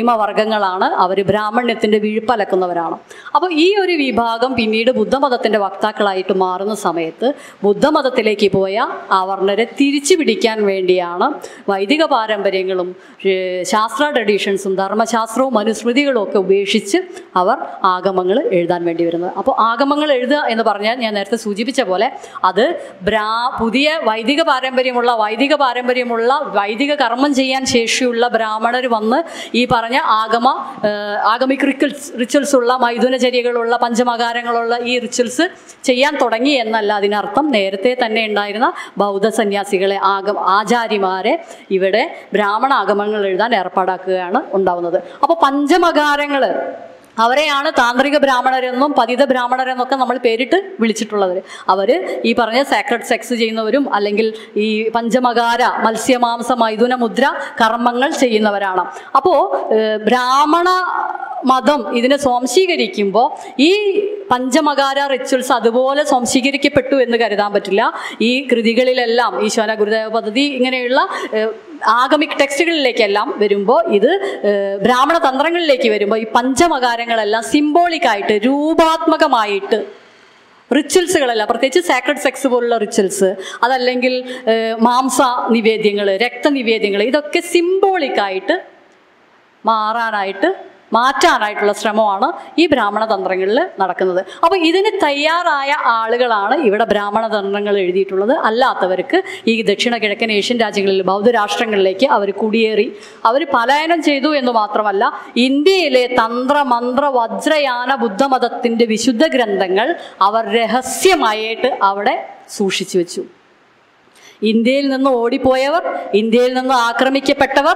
വർഗങ്ങളാണ് അവർ ബ്രാഹ്മണ്യത്തിൻ്റെ വിഴുപ്പലക്കുന്നവരാണ് അപ്പോൾ ഈ ഒരു വിഭാഗം പിന്നീട് ബുദ്ധമതത്തിൻ്റെ വക്താക്കളായിട്ട് മാറുന്ന സമയത്ത് ബുദ്ധമതത്തിലേക്ക് പോയ അവർണരെ തിരിച്ചു പിടിക്കാൻ വേണ്ടിയാണ് വൈദിക പാരമ്പര്യങ്ങളും ഏഹ്, ശാസ്ത്ര ട്രഡീഷൻസും ധർമ്മശാസ്ത്രവും മനുസ്മൃതികളും ഒക്കെ ഉപേക്ഷിച്ച് അവർ ആഗമങ്ങൾ എഴുതാൻ വേണ്ടി വരുന്നത് അപ്പോൾ ആഗമങ്ങൾ എഴുതുക എന്ന് പറഞ്ഞാൽ ഞാൻ നേരത്തെ സൂചിപ്പിച്ച പോലെ അത് ബ്രാ പുതിയ വൈദിക പാരമ്പര്യമുള്ള വൈദിക പാരമ്പര്യമുള്ള വൈദിക കർമ്മം ചെയ്യാൻ ശേഷിയുള്ള ബ്രാഹ്മണർ വന്ന് ഈ പറഞ്ഞ ആഗമ ഏഹ്, ആഗമിക് റിച്വൽസ് റിച്വൽസ് ഉള്ള മൈഥുനചര്യകളുള്ള പഞ്ചമകാരങ്ങളുള്ള ഈ റിച്വൽസ് ചെയ്യാൻ തുടങ്ങി എന്നല്ല അതിനർത്ഥം നേരത്തെ തന്നെ ഉണ്ടായിരുന്ന ബൗദ്ധ സന്യാസികളെ ആഗം ആചാര്യമാരെ ഇവിടെ ബ്രാഹ്മണ ആഗമങ്ങൾ എഴുതാൻ ഏർപ്പാടാക്കുകയാണ് ഉണ്ടാവുന്നത് അപ്പോൾ പഞ്ചമകാരങ്ങൾ അവരെയാണ് താന്ത്രിക ബ്രാഹ്മണരെന്നും പതിത ബ്രാഹ്മണരെന്നൊക്കെ നമ്മൾ പേരിട്ട് വിളിച്ചിട്ടുള്ളത് അവർ ഈ പറഞ്ഞ സാക്രഡ് സെക്സ് ചെയ്യുന്നവരും അല്ലെങ്കിൽ ഈ പഞ്ചമകാര മത്സ്യമാംസ മൈഥുന മുദ്ര കർമ്മങ്ങൾ ചെയ്യുന്നവരാണ് അപ്പോൾ ബ്രാഹ്മണ മതം ഇതിനെ സ്വാംശീകരിക്കുമ്പോൾ ഈ പഞ്ചമകാര റിച്വൽസ് അതുപോലെ സ്വാംശീകരിക്കപ്പെട്ടു എന്ന് കരുതാൻ പറ്റില്ല ഈ കൃതികളിലെല്ലാം ഈശോന ഗുരുദേവ പദ്ധതി ഇങ്ങനെയുള്ള ഏഹ്, ആഗമിക് ടെക്സ്റ്റുകളിലേക്കെല്ലാം വരുമ്പോൾ ഇത് ഏഹ്, ബ്രാഹ്മണ തന്ത്രങ്ങളിലേക്ക് വരുമ്പോൾ ഈ പഞ്ചമകാരങ്ങളെല്ലാം സിംബോളിക്കായിട്ട് രൂപാത്മകമായിട്ട് റിച്വൽസുകളല്ല പ്രത്യേകിച്ച് സാക്രഡ് സെക്സ് പോലുള്ള റിച്വൽസ് അതല്ലെങ്കിൽ ഏഹ്, മാംസ നിവേദ്യങ്ങൾ രക്തനിവേദ്യങ്ങൾ ഇതൊക്കെ സിംബോളിക്കായിട്ട് മാറാനായിട്ട് മാറ്റാനായിട്ടുള്ള ശ്രമമാണ് ഈ ബ്രാഹ്മണ തന്ത്രങ്ങളിൽ നടക്കുന്നത് അപ്പോൾ ഇതിന് തയ്യാറായ ആളുകളാണ് ഇവിടെ ബ്രാഹ്മണ തന്ത്രങ്ങൾ എഴുതിയിട്ടുള്ളത് അല്ലാത്തവർക്ക് ഈ ദക്ഷിണ കിഴക്കൻ ഏഷ്യൻ രാജ്യങ്ങളിൽ ബൗദ്ധ രാഷ്ട്രങ്ങളിലേക്ക് അവർ കുടിയേറി അവർ പലായനം ചെയ്തു എന്ന് മാത്രമല്ല ഇന്ത്യയിലെ തന്ത്ര മന്ത്ര വജ്രയാന ബുദ്ധമതത്തിൻ്റെ വിശുദ്ധ ഗ്രന്ഥങ്ങൾ അവർ രഹസ്യമായിട്ട് അവിടെ സൂക്ഷിച്ചു വെച്ചു ഇന്ത്യയിൽ നിന്ന് ഓടിപ്പോയവർ ഇന്ത്യയിൽ നിന്ന് ആക്രമിക്കപ്പെട്ടവർ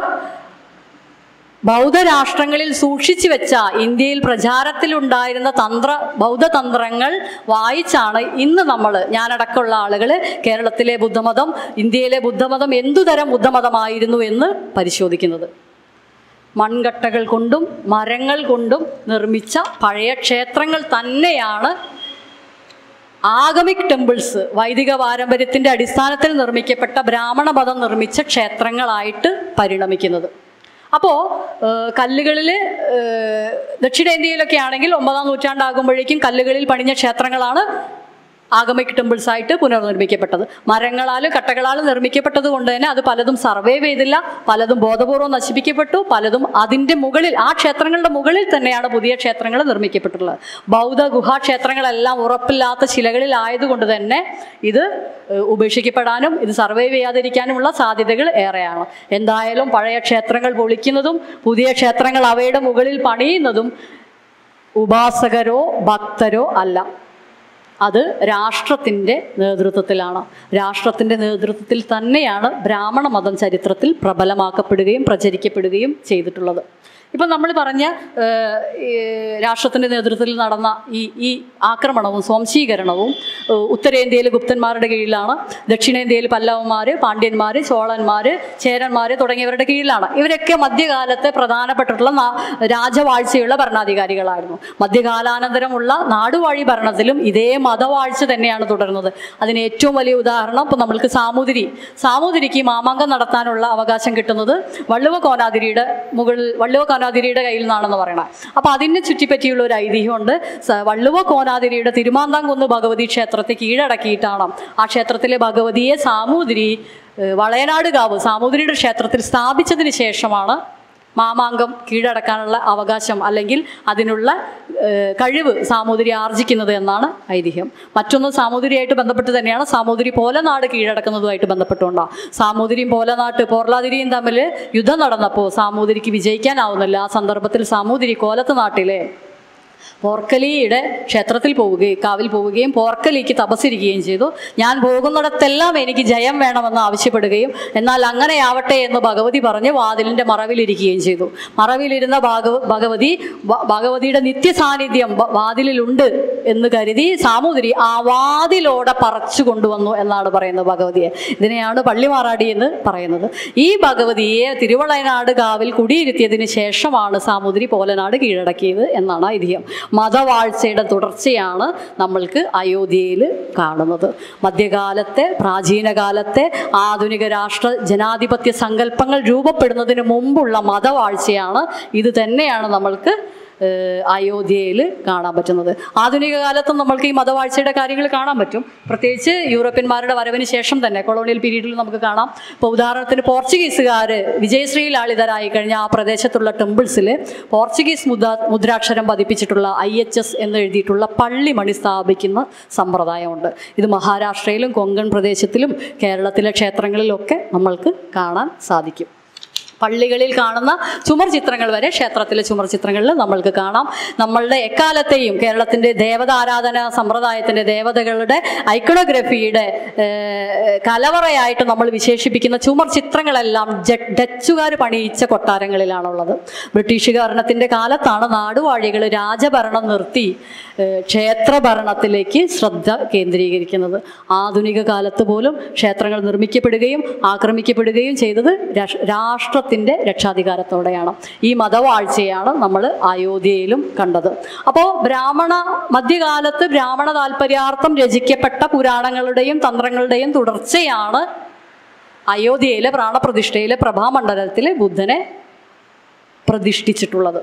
ബൗദ്ധരാഷ്ട്രങ്ങളിൽ സൂക്ഷിച്ചു വെച്ച ഇന്ത്യയിൽ പ്രചാരത്തിലുണ്ടായിരുന്ന തന്ത്ര ബൗദ്ധതന്ത്രങ്ങൾ വായിച്ചാണ് ഇന്ന് നമ്മൾ ഞാനടക്കമുള്ള ആളുകൾ കേരളത്തിലെ ബുദ്ധമതം ഇന്ത്യയിലെ ബുദ്ധമതം എന്തുതരം ബുദ്ധമതമായിരുന്നു എന്ന് പരിശോധിക്കുന്നത് മൺകട്ടകൾ കൊണ്ടും മരങ്ങൾ കൊണ്ടും നിർമ്മിച്ച പഴയ ക്ഷേത്രങ്ങൾ തന്നെയാണ് ആഗമിക് ടെമ്പിൾസ് വൈദിക പാരമ്പര്യത്തിന്റെ അടിസ്ഥാനത്തിൽ നിർമ്മിക്കപ്പെട്ട ബ്രാഹ്മണ മതം നിർമ്മിച്ച ക്ഷേത്രങ്ങളായിട്ട് പരിണമിക്കുന്നത് അപ്പോൾ കല്ലുകളിൽ ദക്ഷിണേന്ത്യയിലൊക്കെ ആണെങ്കിൽ ഒമ്പതാം നൂറ്റാണ്ടാകുമ്പോഴേക്കും കല്ലുകളിൽ പണിഞ്ഞ ക്ഷേത്രങ്ങളാണ് ആഗമിക് ടെമ്പിൾസ് ആയിട്ട് പുനർനിർമ്മിക്കപ്പെട്ടത് മരങ്ങളാലും കട്ടകളാലും നിർമ്മിക്കപ്പെട്ടത് കൊണ്ട് തന്നെ അത് പലതും സർവൈവ് ചെയ്തില്ല പലതും ബോധപൂർവ്വം നശിപ്പിക്കപ്പെട്ടു പലതും അതിൻ്റെ മുകളിൽ ആ ക്ഷേത്രങ്ങളുടെ മുകളിൽ തന്നെയാണ് പുതിയ ക്ഷേത്രങ്ങൾ നിർമ്മിക്കപ്പെട്ടിട്ടുള്ളത് ബൗദ്ധ ഗുഹാക്ഷേത്രങ്ങളെല്ലാം ഉറപ്പില്ലാത്ത ശിലകളിലായതുകൊണ്ട് തന്നെ ഇത് ഏഹ്, ഉപേക്ഷിക്കപ്പെടാനും ഇത് സർവൈവ് ചെയ്യാതിരിക്കാനുമുള്ള സാധ്യതകൾ ഏറെയാണ് എന്തായാലും പഴയ ക്ഷേത്രങ്ങൾ പൊളിക്കുന്നതും പുതിയ ക്ഷേത്രങ്ങൾ അവയുടെ മുകളിൽ പണിയുന്നതും ഉപാസകരോ ഭക്തരോ അല്ല അത് രാഷ്ട്രത്തിൻ്റെ നേതൃത്വത്തിലാണ് രാഷ്ട്രത്തിൻ്റെ നേതൃത്വത്തിൽ തന്നെയാണ് ബ്രാഹ്മണ മതം ചരിത്രത്തിൽ പ്രബലമാക്കപ്പെടുകയും പ്രചരിക്കപ്പെടുകയും ചെയ്തിട്ടുള്ളത് ഇപ്പം നമ്മൾ പറഞ്ഞ ഏഹ്, ഈ രാഷ്ട്രത്തിൻ്റെ നേതൃത്വത്തിൽ നടന്ന ഈ ഈ ആക്രമണവും സ്വാംശീകരണവും ഏഹ്, ഉത്തരേന്ത്യയിൽ ഗുപ്തന്മാരുടെ കീഴിലാണ് ദക്ഷിണേന്ത്യയിൽ പല്ലവന്മാർ പാണ്ഡ്യന്മാർ ചോളന്മാർ ചേരന്മാർ തുടങ്ങിയവരുടെ കീഴിലാണ് ഇവരൊക്കെ മധ്യകാലത്തെ പ്രധാനപ്പെട്ടിട്ടുള്ള നാ- രാജവാഴ്ചയുള്ള ഭരണാധികാരികളായിരുന്നു മധ്യകാലാനന്തരമുള്ള നാടുവാഴി ഭരണത്തിലും ഇതേ മതവാഴ്ച തന്നെയാണ് തുടരുന്നത് അതിന് ഏറ്റവും വലിയ ഉദാഹരണം ഇപ്പം നമ്മൾക്ക് സാമൂതിരി സാമൂതിരിക്ക് മാമാങ്കം നടത്താനുള്ള അവകാശം കിട്ടുന്നത് വള്ളുവ കോനാതിരിയുടെ മുകളിൽ വള്ളുവ കോനാതിരിയുടെ കയ്യിൽ നിന്നാണെന്ന് പറയണം അപ്പോൾ അതിനെ ചുറ്റിപ്പറ്റിയുള്ള ഒരു ഐതിഹ്യമുണ്ട് സ- വള്ളുവ കോനാതിരിയുടെ തിരുമാന്താംകുന്ന് ഭഗവതി ക്ഷേത്രത്തെ കീഴടക്കിയിട്ടാണ് ആ ക്ഷേത്രത്തിലെ ഭഗവതിയെ സാമൂതിരി ഏഹ്, വളയനാട് കാവ് സാമൂതിരിയുടെ ക്ഷേത്രത്തിൽ സ്ഥാപിച്ചതിന് ശേഷമാണ് മാമാങ്കം കീഴടക്കാനുള്ള അവകാശം അല്ലെങ്കിൽ അതിനുള്ള ഏഹ്, കഴിവ് സാമൂതിരി ആർജിക്കുന്നത് എന്നാണ് ഐതിഹ്യം മറ്റൊന്ന് സാമൂതിരിയായിട്ട് ബന്ധപ്പെട്ട് തന്നെയാണ് സാമൂതിരി പോലനാട് കീഴടക്കുന്നതുമായിട്ട് ബന്ധപ്പെട്ടുകൊണ്ടാണ് സാമൂതിരിയും പോലനാട്ട് പോർലാതിരിയും തമ്മിൽ യുദ്ധം നടന്നപ്പോൾ സാമൂതിരിക്ക് വിജയിക്കാനാവുന്നില്ല ആ സന്ദർഭത്തിൽ സാമൂതിരി കോലത്ത് നാട്ടിലെ പോർക്കലിയുടെ ക്ഷേത്രത്തിൽ പോവുകയും കാവിൽ പോവുകയും പോർക്കലിക്ക് തപസ്സിരിക്കുകയും ചെയ്തു ഞാൻ പോകുന്നിടത്തെല്ലാം എനിക്ക് ജയം വേണമെന്ന് ആവശ്യപ്പെടുകയും എന്നാൽ അങ്ങനെയാവട്ടെ എന്ന് ഭഗവതി പറഞ്ഞ് വാതിലിൻ്റെ മറവിലിരിക്കുകയും ചെയ്തു മറവിലിരുന്ന ഭാഗവ ഭഗവതി ഭ- ഭഗവതിയുടെ നിത്യസാന്നിധ്യം വ- വാതിലിലുണ്ട് എന്ന് കരുതി സാമൂതിരി ആ വാതിലോടെ പറിച്ചു കൊണ്ടുവന്നു എന്നാണ് പറയുന്നത് ഭഗവതിയെ ഇതിനെയാണ് പള്ളിമാറാടി എന്ന് പറയുന്നത് ഈ ഭഗവതിയെ തിരുവളയനാട് കാവിൽ കുടിയിരുത്തിയതിന് ശേഷമാണ് സാമൂതിരി പോലനാട് കീഴടക്കിയത് എന്നാണ് ഐതിഹ്യം മതവാഴ്ചയുടെ തുടർച്ചയാണ് നമ്മൾക്ക് അയോധ്യയിൽ കാണുന്നത് മധ്യകാലത്തെ പ്രാചീന കാലത്തെ ആധുനിക രാഷ്ട്ര ജനാധിപത്യ സങ്കല്പങ്ങൾ രൂപപ്പെടുന്നതിന് മുമ്പുള്ള മതവാഴ്ചയാണ് ഇത് തന്നെയാണ് നമ്മൾക്ക് ഏഹ്, അയോധ്യയിൽ കാണാൻ പറ്റുന്നത് ആധുനിക കാലത്തും നമ്മൾക്ക് ഈ മതവാഴ്ചയുടെ കാര്യങ്ങൾ കാണാൻ പറ്റും പ്രത്യേകിച്ച് യൂറോപ്യന്മാരുടെ വരവിന് ശേഷം തന്നെ കൊളോണിയൽ പീരീഡിൽ നമുക്ക് കാണാം ഇപ്പോൾ ഉദാഹരണത്തിന് പോർച്ചുഗീസുകാർ വിജയശ്രീ ലാളിതരായി കഴിഞ്ഞ ആ പ്രദേശത്തുള്ള ടെമ്പിൾസിൽ പോർച്ചുഗീസ് മുദ്ര മുദ്രാക്ഷരം പതിപ്പിച്ചിട്ടുള്ള ഐ എച്ച് എസ് എന്ന് എഴുതിയിട്ടുള്ള പള്ളിമണി സ്ഥാപിക്കുന്ന സമ്പ്രദായമുണ്ട് ഇത് മഹാരാഷ്ട്രയിലും കൊങ്കൺ പ്രദേശത്തിലും കേരളത്തിലെ ക്ഷേത്രങ്ങളിലൊക്കെ നമ്മൾക്ക് കാണാൻ സാധിക്കും പള്ളികളിൽ കാണുന്ന ചുമർ ചിത്രങ്ങൾ വരെ ക്ഷേത്രത്തിലെ ചുമർ ചിത്രങ്ങളിൽ നമ്മൾക്ക് കാണാം നമ്മളുടെ എക്കാലത്തെയും കേരളത്തിൻ്റെ ദേവത ആരാധന സമ്പ്രദായത്തിൻ്റെ ദേവതകളുടെ ഐക്കണോഗ്രഫിയുടെ ഏഹ്, കലവറയായിട്ട് നമ്മൾ വിശേഷിപ്പിക്കുന്ന ചുമർ ചിത്രങ്ങളെല്ലാം ജ- ഡച്ചുകാർ പണിയിച്ച കൊട്ടാരങ്ങളിലാണുള്ളത് ബ്രിട്ടീഷ് ഭരണത്തിൻ്റെ കാലത്താണ് നാടുവാഴികൾ രാജഭരണം നിർത്തി ഏഹ്, ക്ഷേത്രഭരണത്തിലേക്ക് ശ്രദ്ധ കേന്ദ്രീകരിക്കുന്നത് ആധുനിക കാലത്ത് പോലും ക്ഷേത്രങ്ങൾ നിർമ്മിക്കപ്പെടുകയും ആക്രമിക്കപ്പെടുകയും ചെയ്തത് രാഷ്- രാഷ്ട്രത്തിൻ്റെ രക്ഷാധികാരത്തോടെയാണ് ഈ മതവാഴ്ചയാണ് നമ്മൾ അയോധ്യയിലും കണ്ടത് അപ്പോൾ ബ്രാഹ്മണ മധ്യകാലത്ത് ബ്രാഹ്മണ താല്പര്യാർത്ഥം രചിക്കപ്പെട്ട പുരാണങ്ങളുടെയും തന്ത്രങ്ങളുടെയും തുടർച്ചയാണ് അയോധ്യയിലെ പ്രാണപ്രതിഷ്ഠയിലെ പ്രഭാമണ്ഡലത്തിൽ ബുദ്ധനെ പ്രതിഷ്ഠിച്ചിട്ടുള്ളത്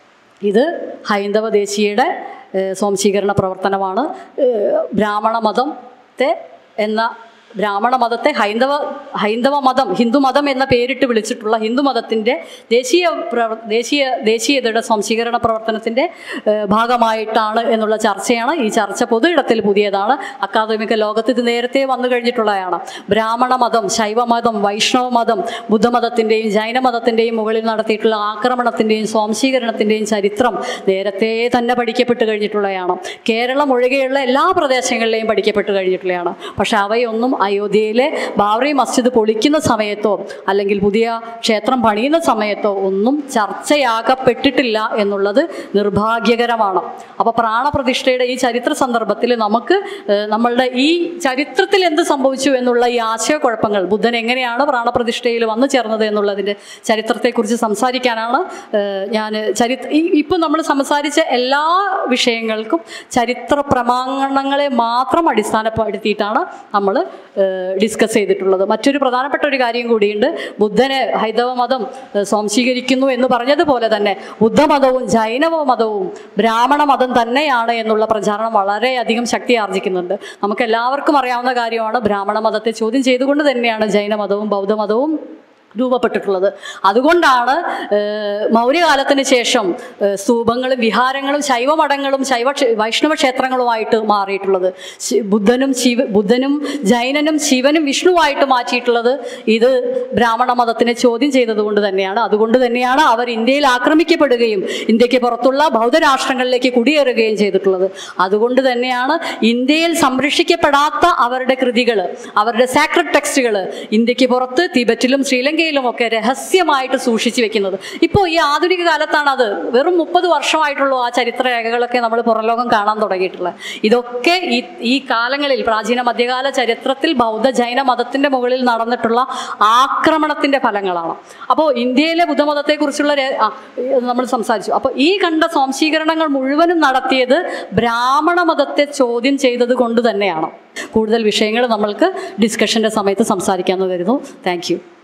ഇത് ഹൈന്ദവ ദേശീയയുടെ ഏഹ്, സ്വാംശീകരണ പ്രവർത്തനമാണ് ഏഹ്, ബ്രാഹ്മണ മതത്തെ എന്ന ബ്രാഹ്മണ മതത്തെ ഹൈന്ദവ ഹൈന്ദവ മതം ഹിന്ദു മതം എന്ന പേരിട്ട് വിളിച്ചിട്ടുള്ള ഹിന്ദു മതത്തിൻ്റെ ദേശീയ പ്രവർ ദേശീയ ദേശീയതയുടെ സ്വാംശീകരണ പ്രവർത്തനത്തിൻ്റെ ഏഹ്, ഭാഗമായിട്ടാണ് എന്നുള്ള ചർച്ചയാണ് ഈ ചർച്ച പൊതു ഇടത്തിൽ പുതിയതാണ് അക്കാദമിക ലോകത്ത് ഇത് നേരത്തെ വന്നു കഴിഞ്ഞിട്ടുള്ളതാണ് ബ്രാഹ്മണ മതം ശൈവമതം വൈഷ്ണവ മതം ബുദ്ധമതത്തിൻ്റെയും ജൈനമതത്തിൻ്റെയും മുകളിൽ നടത്തിയിട്ടുള്ള ആക്രമണത്തിൻ്റെയും സ്വാംശീകരണത്തിൻ്റെയും ചരിത്രം നേരത്തെ തന്നെ പഠിക്കപ്പെട്ട് കഴിഞ്ഞിട്ടുള്ളതാണ് കേരളം ഒഴികെയുള്ള എല്ലാ പ്രദേശങ്ങളിലെയും പഠിക്കപ്പെട്ട് കഴിഞ്ഞിട്ടുള്ളതാണ് പക്ഷെ അവയൊന്നും അയോധ്യയിലെ ബാബറി മസ്ജിദ് പൊളിക്കുന്ന സമയത്തോ അല്ലെങ്കിൽ പുതിയ ക്ഷേത്രം പണിയുന്ന സമയത്തോ ഒന്നും ചർച്ചയാകപ്പെട്ടിട്ടില്ല എന്നുള്ളത് നിർഭാഗ്യകരമാണ് അപ്പോൾ പ്രാണപ്രതിഷ്ഠയുടെ ഈ ചരിത്ര സന്ദർഭത്തിൽ നമുക്ക് ഏഹ്, നമ്മളുടെ ഈ ചരിത്രത്തിൽ എന്ത് സംഭവിച്ചു എന്നുള്ള ഈ ആശയക്കുഴപ്പങ്ങൾ ബുദ്ധൻ എങ്ങനെയാണ് പ്രാണപ്രതിഷ്ഠയിൽ വന്നു ചേർന്നത് എന്നുള്ളതിൻ്റെ ചരിത്രത്തെക്കുറിച്ച് സംസാരിക്കാനാണ് ഏഹ്, ഞാൻ ചരിത്ര ഇപ്പം നമ്മൾ സംസാരിച്ച എല്ലാ വിഷയങ്ങൾക്കും ചരിത്ര പ്രമാണങ്ങളെ മാത്രം അടിസ്ഥാനപ്പെടുത്തിയിട്ടാണ് നമ്മൾ ഡിസ്കസ് ചെയ്തിട്ടുള്ളത് മറ്റൊരു പ്രധാനപ്പെട്ട ഒരു കാര്യം കൂടിയുണ്ട് ബുദ്ധന് ഹൈന്ദവ മതം ഏഹ്, സ്വാംശീകരിക്കുന്നു എന്ന് പറഞ്ഞതുപോലെ തന്നെ ബുദ്ധമതവും ജൈനവ മതവും ബ്രാഹ്മണ മതം തന്നെയാണ് എന്നുള്ള പ്രചാരണം വളരെയധികം ശക്തി ആർജിക്കുന്നുണ്ട് നമുക്ക് എല്ലാവർക്കും അറിയാവുന്ന കാര്യമാണ് ബ്രാഹ്മണ മതത്തെ ചോദ്യം ചെയ്തുകൊണ്ട് തന്നെയാണ് ജൈനമതവും ബൗദ്ധമതവും രൂപപ്പെട്ടിട്ടുള്ളത് അതുകൊണ്ടാണ് ഏഹ്, മൗര്യകാലത്തിന് ശേഷം ഏഹ്, സ്തൂപങ്ങളും വിഹാരങ്ങളും ശൈവമഠങ്ങളും ശൈവ ക്ഷേ- വൈഷ്ണവ ക്ഷേത്രങ്ങളുമായിട്ട് മാറിയിട്ടുള്ളത് ശി- ബുദ്ധനും ശിവ ബുദ്ധനും ജൈനനും ശിവനും വിഷ്ണുവായിട്ട് മാറ്റിയിട്ടുള്ളത് ഇത് ബ്രാഹ്മണ മതത്തിനെ ചോദ്യം ചെയ്തത് കൊണ്ട് തന്നെയാണ് അതുകൊണ്ട് തന്നെയാണ് അവർ ഇന്ത്യയിൽ ആക്രമിക്കപ്പെടുകയും ഇന്ത്യക്ക് പുറത്തുള്ള ബൗദ്ധരാഷ്ട്രങ്ങളിലേക്ക് കുടിയേറുകയും ചെയ്തിട്ടുള്ളത് അതുകൊണ്ട് തന്നെയാണ് ഇന്ത്യയിൽ സംരക്ഷിക്കപ്പെടാത്ത അവരുടെ കൃതികൾ അവരുടെ സാക്രഡ് ടെക്സ്റ്റുകൾ ഇന്ത്യക്ക് പുറത്ത് തിബറ്റിലും ശ്രീലങ്കയിലും ഒക്കെ രഹസ്യമായിട്ട് സൂക്ഷിച്ചു വെക്കുന്നത് ഇപ്പോൾ ഈ ആധുനിക കാലത്താണ് അത് വെറും മുപ്പത് വർഷമായിട്ടുള്ളൂ ആ ചരിത്ര രേഖകളൊക്കെ നമ്മൾ പുറലോകം കാണാൻ തുടങ്ങിയിട്ടുള്ളത് ഇതൊക്കെ ഈ ഈ കാലങ്ങളിൽ പ്രാചീന മധ്യകാല ചരിത്രത്തിൽ ബൗദ്ധ ജൈന മതത്തിന്റെ മുകളിൽ നടന്നിട്ടുള്ള ആക്രമണത്തിന്റെ ഫലങ്ങളാണ് അപ്പോൾ ഇന്ത്യയിലെ ബുദ്ധമതത്തെക്കുറിച്ചുള്ള രേ- ആ, നമ്മൾ സംസാരിച്ചു അപ്പോൾ ഈ കണ്ട സ്വാംശീകരണങ്ങൾ മുഴുവനും നടത്തിയത് ബ്രാഹ്മണ മതത്തെ ചോദ്യം ചെയ്തത് കൊണ്ട് തന്നെയാണ് കൂടുതൽ വിഷയങ്ങൾ നമ്മൾക്ക് ഡിസ്കഷന്റെ സമയത്ത് സംസാരിക്കാമെന്ന് കരുതുന്നു താങ്ക് യു